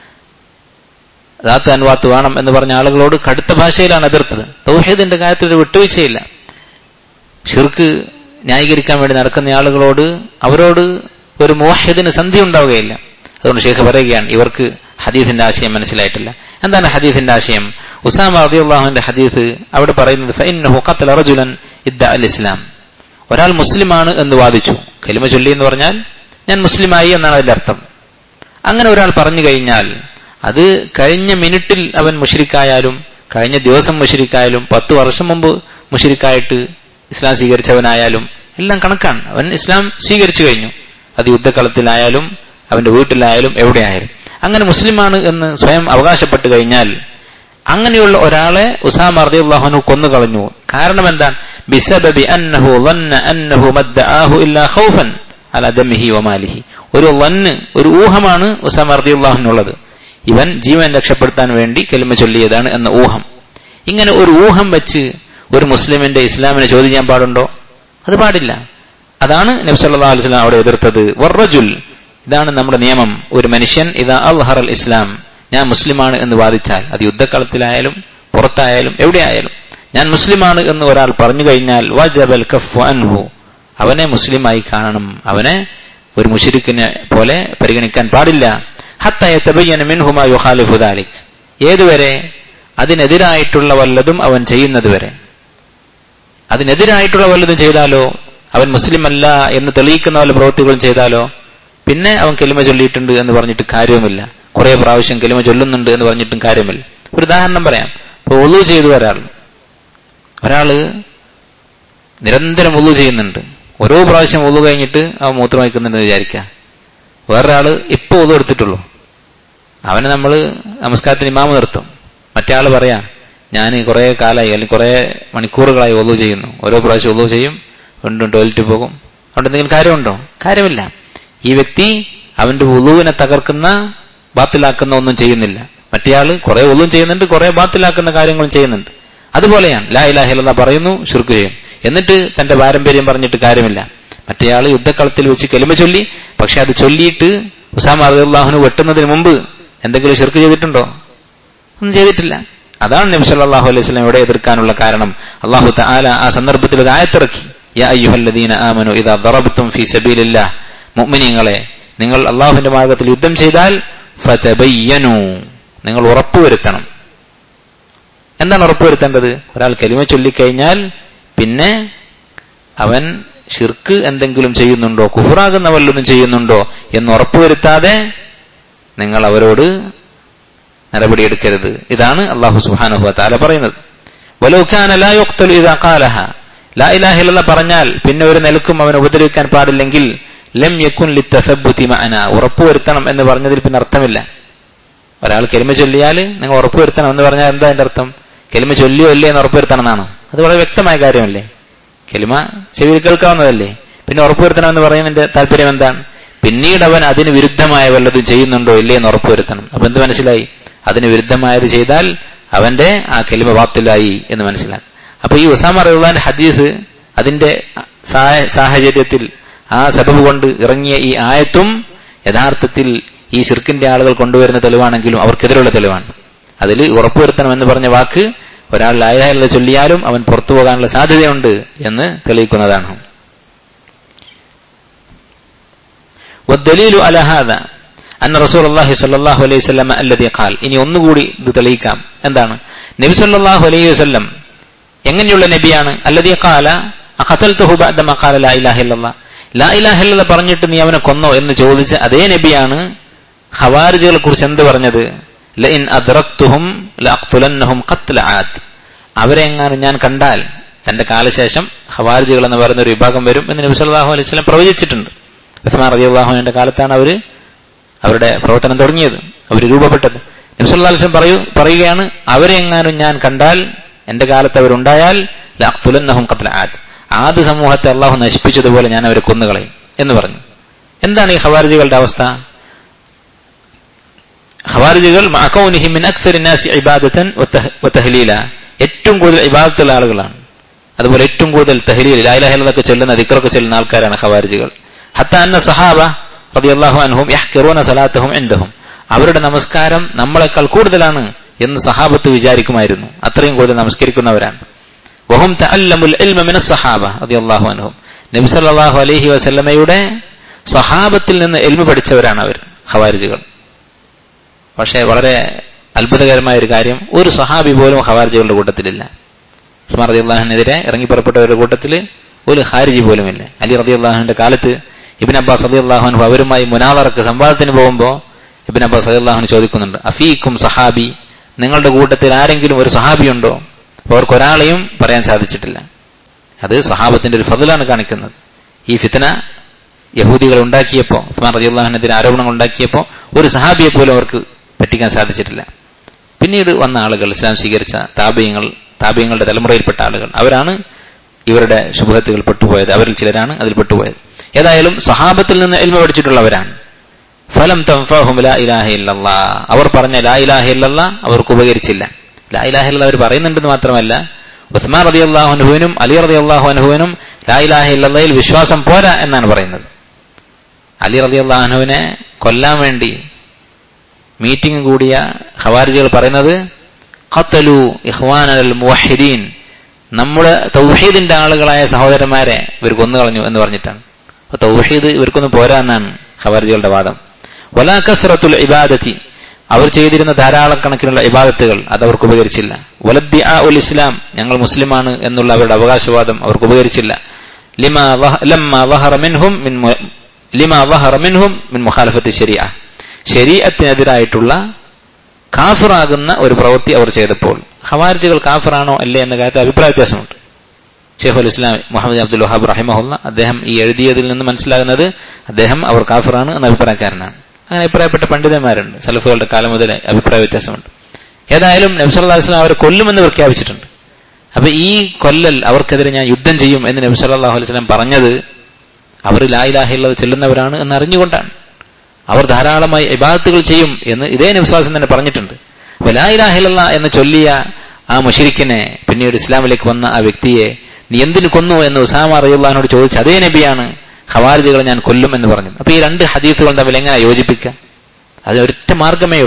Speaker 1: ദാത്ത് അൻവാത്ത് വേണം എന്ന് പറഞ്ഞ ആളുകളോട് കടുത്ത ഭാഷയിലാണ് എതിർത്തത് തൗഹീദിന്റെ കാര്യത്തിൽ ഒരു വിട്ടുവീഴ്ചയില്ല ഷിർക്ക് ന്യായീകരിക്കാൻ വേണ്ടി നടക്കുന്ന ആളുകളോട് അവരോട് ഒരു മോഹ്യത്തിന് സന്ധി ഉണ്ടാവുകയില്ല അതുകൊണ്ട് ഷെയ്ഖ് പറയുകയാണ് ഇവർക്ക് ഹദീസിന്റെ ആശയം മനസ്സിലായിട്ടില്ല എന്താണ് ഹദീസിന്റെ ആശയം ഉസാമ റളിയല്ലാഹുവിന്റെ ഹദീസ് അവിടെ പറയുന്നത് ഫഇന്നഹു ഖത്തല റജുലൻ ഇദ്ദ അൽ ഇസ്ലാം ഒരാൾ മുസ്ലിമാണ് എന്ന് വാദിച്ചു കലിമ ചൊല്ലി എന്ന് പറഞ്ഞാൽ ഞാൻ മുസ്ലിമായി എന്നാണ് അതിന്റെ അർത്ഥം അങ്ങനെ ഒരാൾ പറഞ്ഞു കഴിഞ്ഞാൽ അത് കഴിഞ്ഞ മിനിറ്റിൽ അവൻ മുഷരിക്കായാലും കഴിഞ്ഞ ദിവസം മുഷരിക്കായാലും പത്ത് വർഷം മുമ്പ് മുഷരിക്കായിട്ട് ഇസ്ലാം സ്വീകരിച്ചവനായാലും എല്ലാം കണക്കാണ് അവൻ ഇസ്ലാം സ്വീകരിച്ചു കഴിഞ്ഞു അത് യുദ്ധക്കളത്തിലായാലും അവന്റെ വീട്ടിലായാലും എവിടെയായാലും അങ്ങനെ മുസ്ലിമാണ് എന്ന് സ്വയം അവകാശപ്പെട്ടു കഴിഞ്ഞാൽ അങ്ങനെയുള്ള ഒരാളെ ഉസാം അർദിയുള്ളാഹുനു കൊന്നുകളഞ്ഞു കാരണം എന്താണ് ബിസബബി അന്നഹു ظن അന്നഹു മദ്ദആഹു ഇല്ലാ ഖൗഫൻ അല ദമിഹി വമാലിഹി ഒരു വന്ന് ഒരു ഊഹമാണ് ഉസാം അർദിയുള്ളാഹുനുള്ളത് ഇവൻ ജീവൻ രക്ഷപ്പെടുത്താൻ വേണ്ടി കെലിമ ചൊല്ലിയതാണ് എന്ന ഊഹം ഇങ്ങനെ ഒരു ഊഹം വെച്ച് ഒരു മുസ്ലിമിന്റെ ഇസ്ലാമിനെ ചോദിക്കാൻ പാടുണ്ടോ അത് പാടില്ല അതാണ് നബ്സല്ലാ അലുസ്ലാം അവിടെ എതിർത്തത് വർറജുൽ ഇതാണ് നമ്മുടെ നിയമം ഒരു മനുഷ്യൻ ഇതാ അൽഹർ അൽ ഇസ്ലാം ഞാൻ മുസ്ലിമാണ് എന്ന് വാദിച്ചാൽ അത് യുദ്ധക്കളത്തിലായാലും പുറത്തായാലും എവിടെയായാലും ഞാൻ മുസ്ലിമാണ് എന്ന് ഒരാൾ പറഞ്ഞു കഴിഞ്ഞാൽ വജബൽ കഫ് അൻഹു അവനെ മുസ്ലിമായി കാണണം അവനെ ഒരു മുഷിരിക്കിനെ പോലെ പരിഗണിക്കാൻ പാടില്ല ഹത്തയത്തബയ്യനുമിൻഹുമാലിക് ഏതുവരെ അതിനെതിരായിട്ടുള്ള വല്ലതും അവൻ ചെയ്യുന്നത് വരെ അതിനെതിരായിട്ടുള്ള വല്ലതും ചെയ്താലോ അവൻ മുസ്ലിം അല്ല എന്ന് തെളിയിക്കുന്ന വല്ല പ്രവൃത്തികളും ചെയ്താലോ പിന്നെ അവൻ കെലിമ ചൊല്ലിയിട്ടുണ്ട് എന്ന് പറഞ്ഞിട്ട് കാര്യവുമില്ല കുറെ പ്രാവശ്യം കെലിമ ചൊല്ലുന്നുണ്ട് എന്ന് പറഞ്ഞിട്ടും കാര്യമില്ല ഒരു ഉദാഹരണം പറയാം ഇപ്പൊ ഒളു ചെയ്തു ഒരാൾ ഒരാള് നിരന്തരം ഒളു ചെയ്യുന്നുണ്ട് ഓരോ പ്രാവശ്യം ഒളു കഴിഞ്ഞിട്ട് അവൻ മൂത്രം വയ്ക്കുന്നുണ്ടെന്ന് വിചാരിക്കുക വേറൊരാള് ഇപ്പൊ ഒളു എടുത്തിട്ടുള്ളൂ അവനെ നമ്മൾ നമസ്കാരത്തിന് ഇമാമ് നിർത്തും മറ്റേ ആള് പറയാ ഞാൻ കുറെ കാലമായി അല്ലെങ്കിൽ കുറെ മണിക്കൂറുകളായി ഒളു ചെയ്യുന്നു ഓരോ പ്രാവശ്യം ഒളു ചെയ്യും വീണ്ടും ടോയ്ലറ്റിൽ പോകും അവിടെ എന്തെങ്കിലും കാര്യമുണ്ടോ കാര്യമില്ല ഈ വ്യക്തി അവന്റെ ഉളുവിനെ തകർക്കുന്ന ബാത്തിലാക്കുന്ന ഒന്നും ചെയ്യുന്നില്ല മറ്റേയാള് കുറെ ഒന്നും ചെയ്യുന്നുണ്ട് കുറെ ബാത്തിലാക്കുന്ന കാര്യങ്ങളും ചെയ്യുന്നുണ്ട് അതുപോലെയാണ് ലാ ഇലാഹില്ല പറയുന്നു ശുർക്ക് ചെയ്യും എന്നിട്ട് തന്റെ പാരമ്പര്യം പറഞ്ഞിട്ട് കാര്യമില്ല മറ്റേയാള് യുദ്ധക്കളത്തിൽ വെച്ച് കെലിമ ചൊല്ലി പക്ഷെ അത് ചൊല്ലിയിട്ട് ഉസാമ അള്ളാഹുന് വെട്ടുന്നതിന് മുമ്പ് എന്തെങ്കിലും ഷിർക്ക് ചെയ്തിട്ടുണ്ടോ ഒന്നും ചെയ്തിട്ടില്ല അതാണ് നബി സല്ലല്ലാഹു അലൈഹി വസല്ലം ഇവിടെ എതിർക്കാനുള്ള കാരണം അള്ളാഹു തആല ആ സന്ദർഭത്തിൽ ഒരു ആയത്തിറക്കി യാ അയ്യുഹല്ലദീന ആമനു ഇദാ ദറബ്തും ഫീ സബീലില്ലാഹ് മുഅ്മിനീങ്ങളെ നിങ്ങൾ അള്ളാഹുവിന്റെ മാർഗത്തിൽ യുദ്ധം ചെയ്താൽ ഫതബയ്യനു നിങ്ങൾ ഉറപ്പുവരുത്തണം എന്താണ് ഉറപ്പുവരുത്തേണ്ടത് ഒരാൾ കലിമ ചൊല്ലിക്കഴിഞ്ഞാൽ പിന്നെ അവൻ ഷിർക്ക് എന്തെങ്കിലും ചെയ്യുന്നുണ്ടോ കുഫറാകുന്ന വല്ലതും ചെയ്യുന്നുണ്ടോ എന്ന് ഉറപ്പുവരുത്താതെ നിങ്ങൾ അവരോട് നടപടിയെടുക്കരുത് ഇതാണ് അള്ളാഹു സുബാനുഹു താല പറയുന്നത് വലൗഖാന ലാ യുഖ്തലു ഇദാ ഖാലഹ ലാ ഇലാഹ ഇല്ലല്ലാഹ് പറഞ്ഞാൽ പിന്നെ ഒരു നിലക്കും അവൻ ഉപദ്രവിക്കാൻ പാടില്ലെങ്കിൽ ലം യക്കുൻ ലിത്തസബ്ബുതി മഅന ഉറപ്പുവരുത്തണം എന്ന് പറഞ്ഞതിൽ പിന്നെ അർത്ഥമില്ല ഒരാൾ കെലിമ ചൊല്ലിയാൽ നിങ്ങൾ ഉറപ്പുവരുത്തണം എന്ന് പറഞ്ഞാൽ എന്താ അതിന്റെ അർത്ഥം കെലിമ ചൊല്ലിയോ ഇല്ലേ എന്ന് ഉറപ്പുവരുത്തണം എന്നാണോ അത് വളരെ വ്യക്തമായ കാര്യമല്ലേ കെലിമ ചെവിയിൽ കേൾക്കാവുന്നതല്ലേ പിന്നെ ഉറപ്പുവരുത്തണം എന്ന് പറയുന്നതിന്റെ താല്പര്യം എന്താണ് പിന്നീട് അവൻ അതിന് വിരുദ്ധമായ വല്ലതും ചെയ്യുന്നുണ്ടോ ഇല്ലേ എന്ന് ഉറപ്പുവരുത്തണം അപ്പൊ എന്ത് മനസ്സിലായി അതിന് വിരുദ്ധമായത് ചെയ്താൽ അവന്റെ ആ കെലിമ വാത്തിലായി എന്ന് മനസ്സിലാക്കി അപ്പൊ ഈ ഉസാമ റഹ്ലാന്റെ ഹദീസ് അതിന്റെ സാഹചര്യത്തിൽ ആ സബബ് കൊണ്ട് ഇറങ്ങിയ ഈ ആയത്തും യഥാർത്ഥത്തിൽ ഈ ഷിർക്കിന്റെ ആളുകൾ കൊണ്ടുവരുന്ന തെളിവാണെങ്കിലും അവർക്കെതിരുള്ള തെളിവാണ് അതിൽ ഉറപ്പുവരുത്തണം എന്ന് പറഞ്ഞ വാക്ക് ഒരാൾ ലായാലുള്ള ചൊല്ലിയാലും അവൻ പുറത്തു പോകാനുള്ള സാധ്യതയുണ്ട് എന്ന് തെളിയിക്കുന്നതാണ് والدليل على هذا അന്ന റസൂൽ അള്ളാഹി സല്ലാഹു അലൈഹി സ്വലം അല്ലതി ഖാൽ ഇനി ഒന്നുകൂടി ഇത് തെളിയിക്കാം എന്താണ് നബി സല്ലാഹു അലൈഹി വസ്ലം എങ്ങനെയുള്ള നബിയാണ് അല്ലതി ഖാല അഖതൽതുഹു ബഅദ മാ ഖാല ലാ ഇലാഹ ഇല്ലല്ലാഹ് ലാ ഇലാഹ ഇല്ലല്ലാഹ് പറഞ്ഞിട്ട് നീ അവനെ കൊന്നോ എന്ന് ചോദിച്ച അതേ നബിയാണ് ഖവാരിജുകളെ കുറിച്ച് എന്ത് പറഞ്ഞത് ലഇൻ അദ്റക്തുഹും ലഅഖ്തുലന്നഹും ഖത്ല ആദ് അവരെ എങ്ങാനും ഞാൻ കണ്ടാൽ തന്റെ കാലശേഷം ഖവാരിജുകൾ എന്ന് പറയുന്ന ഒരു വിഭാഗം വരും എന്ന് നബി സല്ലല്ലാഹു അലൈഹി വസല്ലം പ്രവചിച്ചിട്ടുണ്ട് ഉസ്മാൻ റളിയല്ലാഹുവിന്റെ കാലത്താണ് അവര് അവരുടെ പ്രവർത്തനം തുടങ്ങിയത് അവർ രൂപപ്പെട്ടത് നബ്സല്ലാസ്ലം പറയൂ പറയുകയാണ് അവരെ എങ്ങാനും ഞാൻ കണ്ടാൽ എന്റെ കാലത്ത് അവരുണ്ടായാൽ തുലന്നഹും കത്ല ആദ് ആദ് സമൂഹത്തെ അള്ളാഹു നശിപ്പിച്ചതുപോലെ ഞാൻ അവരെ കൊന്നുകളയും എന്ന് പറഞ്ഞു എന്താണ് ഈ ഖവാരിജികളുടെ അവസ്ഥ ഖവാരിജികൾ ഏറ്റവും കൂടുതൽ ഇബാദത്തുള്ള ആളുകളാണ് അതുപോലെ ഏറ്റവും കൂടുതൽ തഹലീൽ ലായിലഹലൊക്കെ ചെല്ലുന്ന ദിക്കറൊക്കെ ചെല്ലുന്ന ആൾക്കാരാണ് ഖവാരിജികൾ ഹത്ത അന്ന സഹാബ റളിയല്ലാഹു അൻഹും യഹ്കിറൂന സലാത്തഹും ഇൻദഹും അവരുടെ നമസ്കാരം നമ്മളെക്കാൾ കൂടുതലാണ് എന്ന് സഹാബത്ത് വിചാരിക്കുമായിരുന്നു അത്രയും കൂടുതൽ നമസ്കരിക്കുന്നവരാണ് വഹും തഅല്ലമുൽ ഇൽമ മിന സഹാബ റളിയല്ലാഹു അൻഹും നബി സല്ലല്ലാഹു അലൈഹി വസല്ലമയുടെ സഹാബത്തിൽ നിന്ന് എൽമ പഠിച്ചവരാണ് അവർ ഖവാരിജുകൾ പക്ഷേ വളരെ അത്ഭുതകരമായ ഒരു കാര്യം ഒരു സഹാബി പോലും ഖവാരിജുകളുടെ കൂട്ടത്തിലില്ല ഉസ്മാൻ റളിയല്ലാഹുവിനെതിരെ ഇറങ്ങി പുറപ്പെട്ടവരുടെ കൂട്ടത്തിൽ ഒരു ഹാരിജി പോലുമില്ല അലി റളിയല്ലാഹുവിന്റെ കാലത്ത് ഇബിൻ അബ്ബാസ് അലി അള്ളാഹുൻ അവരുമായി മുനാദർക്ക് സംവാദത്തിന് പോകുമ്പോൾ ഇബിൻ അബ്ബാസ് അലി അള്ളാഹുൻ ചോദിക്കുന്നുണ്ട് അഫീഖും സഹാബി നിങ്ങളുടെ കൂട്ടത്തിൽ ആരെങ്കിലും ഒരു സഹാബി ഉണ്ടോ അവർക്ക് ഒരാളെയും പറയാൻ സാധിച്ചിട്ടില്ല അത് സഹാബത്തിന്റെ ഒരു ഫതിലാണ് കാണിക്കുന്നത് ഈ ഫിത്തന യഹൂദികൾ ഉണ്ടാക്കിയപ്പോ ഉസ്മാൻ റതി അള്ളാഹുനെതിരെ ആരോപണങ്ങൾ ഉണ്ടാക്കിയപ്പോ ഒരു സഹാബിയെ പോലും അവർക്ക് പറ്റിക്കാൻ സാധിച്ചിട്ടില്ല പിന്നീട് വന്ന ആളുകൾ ഇസ്ലാം സ്വീകരിച്ച താപയങ്ങൾ താപയങ്ങളുടെ തലമുറയിൽപ്പെട്ട ആളുകൾ അവരാണ് ഇവരുടെ ശുഭത്തുകൾ പെട്ടുപോയത് അവരിൽ ചിലരാണ് അതിൽ പെട്ടുപോയത് ഏതായാലും സഹാബത്തിൽ നിന്ന് എൽമ പഠിച്ചിട്ടുള്ളവരാണ് ഫലം തംഫഹും ലാ ഇലാഹ ഇല്ലല്ലാ അവർ പറഞ്ഞ ലാ ഇലാഹ ഇല്ലല്ലാ അവർക്ക് ഉപകരിച്ചില്ല ലാ ഇലാഹ ഇല്ല അവർ പറയുന്നുണ്ടെന്ന് മാത്രമല്ല ഉസ്മാൻ റതി അള്ളാഹു അനുഹുവിനും അലി റതി അള്ളാഹു അനുഹുവിനും ലാ ഇലാഹ ഇല്ലല്ലയിൽ വിശ്വാസം പോരാ എന്നാണ് പറയുന്നത് അലി റതി അള്ളാഹുനുവിനെ കൊല്ലാൻ വേണ്ടി മീറ്റിംഗ് കൂടിയ ഖവാരിജികൾ പറയുന്നത് ഖത്തലു ഇഖ്വാനൽ മുവഹിദീൻ നമ്മുടെ തൗഹീദിന്റെ ആളുകളായ സഹോദരന്മാരെ ഇവർ കൊന്നുകളഞ്ഞു എന്ന് പറഞ്ഞിട്ടാണ് അപ്പൊ തൗഹീദ് ഇവർക്കൊന്നും പോരാ എന്നാണ് ഖവാരിജികളുടെ വാദം വലാ കസ്റത്തുൽ ഇബാദത്തി അവർ ചെയ്തിരുന്ന ധാരാളക്കണക്കിനുള്ള ഇബാദത്തുകൾ അത് അവർക്ക് ഉപകരിച്ചില്ല വലദ്ദി ആ ഉൽ ഇസ്ലാം ഞങ്ങൾ മുസ്ലിമാണ് എന്നുള്ള അവരുടെ അവകാശവാദം അവർക്ക് ഉപകരിച്ചില്ല ലിമാ ലമ്മ വഹറ മിൻഹും മിൻ ലിമാ വഹറ മിൻഹും മിൻ മുഖാലഫത്ത് ശരിയ ശരീഅത്തിനെതിരായിട്ടുള്ള കാഫിറാകുന്ന ഒരു പ്രവൃത്തി അവർ ചെയ്തപ്പോൾ ഖവാരിജുകൾ കാഫിറാണോ അല്ലേ എന്ന കാര്യത്തിൽ അഭിപ്രായ വ്യത്യാസമുണ്ട് ഷെയ്ഖുൽ ഇസ്ലാം മുഹമ്മദ് അബ്ദുൽ വഹാബ് റഹിമഹുല്ല അദ്ദേഹം ഈ എഴുതിയതിൽ നിന്ന് മനസ്സിലാകുന്നത് അദ്ദേഹം അവർ കാഫിറാണ് എന്ന അഭിപ്രായക്കാരനാണ് അങ്ങനെ അഭിപ്രായപ്പെട്ട പണ്ഡിതന്മാരുണ്ട് സലഫുകളുടെ കാലം മുതൽ അഭിപ്രായ വ്യത്യാസമുണ്ട് ഏതായാലും നബ്സല്ലാ വസ്ലാം അവരെ കൊല്ലുമെന്ന് പ്രഖ്യാപിച്ചിട്ടുണ്ട് അപ്പൊ ഈ കൊല്ലൽ അവർക്കെതിരെ ഞാൻ യുദ്ധം ചെയ്യും എന്ന് നബി സല്ലാഹു അലൈഹി സ്വലം പറഞ്ഞത് അവർ ലായിലാഹിള്ളത് ചെല്ലുന്നവരാണ് എന്ന് അറിഞ്ഞുകൊണ്ടാണ് അവർ ധാരാളമായി ഇബാദത്തുകൾ ചെയ്യും എന്ന് ഇതേ നബ്സാസം തന്നെ പറഞ്ഞിട്ടുണ്ട് അപ്പൊ ലായിലാഹില്ല എന്ന് ചൊല്ലിയ ആ മുഷിരിക്കിനെ പിന്നീട് ഇസ്ലാമിലേക്ക് വന്ന ആ വ്യക്തിയെ നീ എന്തിനു കൊന്നു എന്ന് ഉസാമ റയ്യുള്ളഹാനോട് ചോദിച്ച അതേ നബിയാണ് ഖവാരിജുകളെ ഞാൻ കൊല്ലും എന്ന് പറഞ്ഞത് അപ്പൊ ഈ രണ്ട് ഹദീസുകൾ തമ്മിൽ എങ്ങനെ യോജിപ്പിക്കുക അത് ഒരൊറ്റ മാർഗമേ ഉള്ളൂ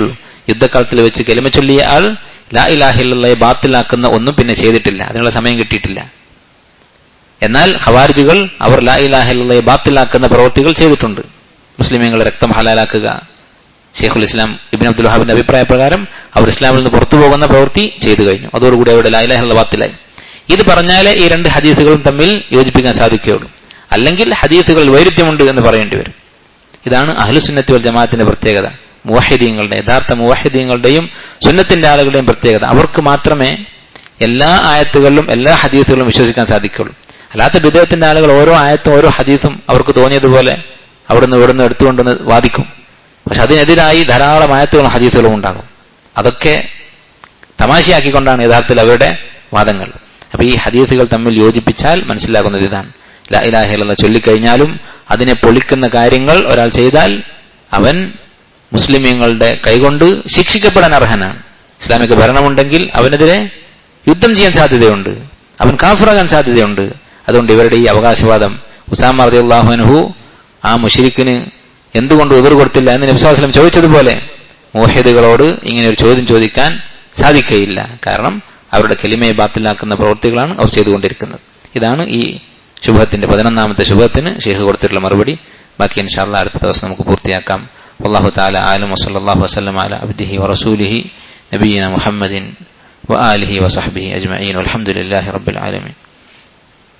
Speaker 1: യുദ്ധക്കാലത്തിൽ വെച്ച് കെലിമ ചൊല്ലിയ ആൾ ലാ ഇലാഹില്ലയെ ബാത്തിലാക്കുന്ന ഒന്നും പിന്നെ ചെയ്തിട്ടില്ല അതിനുള്ള സമയം കിട്ടിയിട്ടില്ല എന്നാൽ ഖവാരിജുകൾ അവർ ലാ ഇലാഹില്ലയെ ബാത്തിലാക്കുന്ന പ്രവൃത്തികൾ ചെയ്തിട്ടുണ്ട് മുസ്ലിമീങ്ങളുടെ രക്തം ഹലാലാക്കുക ഷെയ്ഖുൽ ഇസ്ലാം ഇബിൻ അബ്ദുൽ വഹാബിന്റെ അഭിപ്രായ പ്രകാരം അവർ ഇസ്ലാമിൽ നിന്ന് പുറത്തു പോകുന്ന പ്രവൃത്തി ചെയ്തു കഴിഞ്ഞു അതോടുകൂടി അവരുടെ ലാ ഇലാഹില്ല ബാത്തിലായി ഇത് പറഞ്ഞാലേ ഈ രണ്ട് ഹദീസുകളും തമ്മിൽ യോജിപ്പിക്കാൻ സാധിക്കുകയുള്ളൂ അല്ലെങ്കിൽ ഹദീസുകളിൽ വൈരുദ്ധ്യമുണ്ട് എന്ന് പറയേണ്ടി വരും ഇതാണ് അഹ്ലുസുന്നത്തി വൽ ജമാഅത്തിന്റെ പ്രത്യേകത മുവഹിദീങ്ങളുടെ യഥാർത്ഥ മുവഹിദീങ്ങളുടെയും സുന്നത്തിന്റെ ആളുകളുടെയും പ്രത്യേകത അവർക്ക് മാത്രമേ എല്ലാ ആയത്തുകളിലും എല്ലാ ഹദീസുകളും വിശ്വസിക്കാൻ സാധിക്കുള്ളൂ അല്ലാത്ത വിദേഹത്തിന്റെ ആളുകൾ ഓരോ ആയത്തും ഓരോ ഹദീസും അവർക്ക് തോന്നിയതുപോലെ അവിടുന്ന് ഇവിടുന്ന് എടുത്തുകൊണ്ടെന്ന് വാദിക്കും പക്ഷെ അതിനെതിരായി ധാരാളം ആയത്തുകളും ഹദീസുകളും ഉണ്ടാകും അതൊക്കെ തമാശയാക്കിക്കൊണ്ടാണ് യഥാർത്ഥത്തിൽ അവരുടെ വാദങ്ങൾ അപ്പൊ ഈ ഹദീസുകൾ തമ്മിൽ യോജിപ്പിച്ചാൽ മനസ്സിലാകുന്നത് ഇതാണ് ലാ ഇലാഹില്ലെന്ന് ചൊല്ലിക്കഴിഞ്ഞാലും അതിനെ പൊളിക്കുന്ന കാര്യങ്ങൾ ഒരാൾ ചെയ്താൽ അവൻ മുസ്ലിമീങ്ങളുടെ കൈകൊണ്ട് ശിക്ഷിക്കപ്പെടാൻ അർഹനാണ് ഇസ്ലാമിക ഭരണമുണ്ടെങ്കിൽ അവനെതിരെ യുദ്ധം ചെയ്യാൻ സാധ്യതയുണ്ട് അവൻ കാഫിറാകാൻ സാധ്യതയുണ്ട് അതുകൊണ്ട് ഇവരുടെ ഈ അവകാശവാദം ഉസാമ റളിയല്ലാഹു ആ മുഷിരിക്കിന് എന്തുകൊണ്ട് എതിർ കൊടുത്തില്ല എന്ന് നബ്സാസ്ലം ചോദിച്ചതുപോലെ മോഹിദുകളോട് ഇങ്ങനെ ഒരു ചോദ്യം ചോദിക്കാൻ സാധിക്കയില്ല കാരണം അവരുടെ കെലിമയെ ബാത്തിലാക്കുന്ന പ്രവൃത്തികളാണ് അവർ ചെയ്തുകൊണ്ടിരിക്കുന്നത് ഇതാണ് ഈ ശുഭത്തിന്റെ പതിനൊന്നാമത്തെ ശുഭത്തിന് ഷെയ്ഖ് കൊടുത്തിട്ടുള്ള മറുപടി ബാക്കി ഇൻഷാല്ല അടുത്ത ദിവസം നമുക്ക് പൂർത്തിയാക്കാം والله تعالى عالم وصلى الله وسلم على عبده ورسوله نبينا محمد وآله وصحبه أجمعين والحمد لله رب العالمين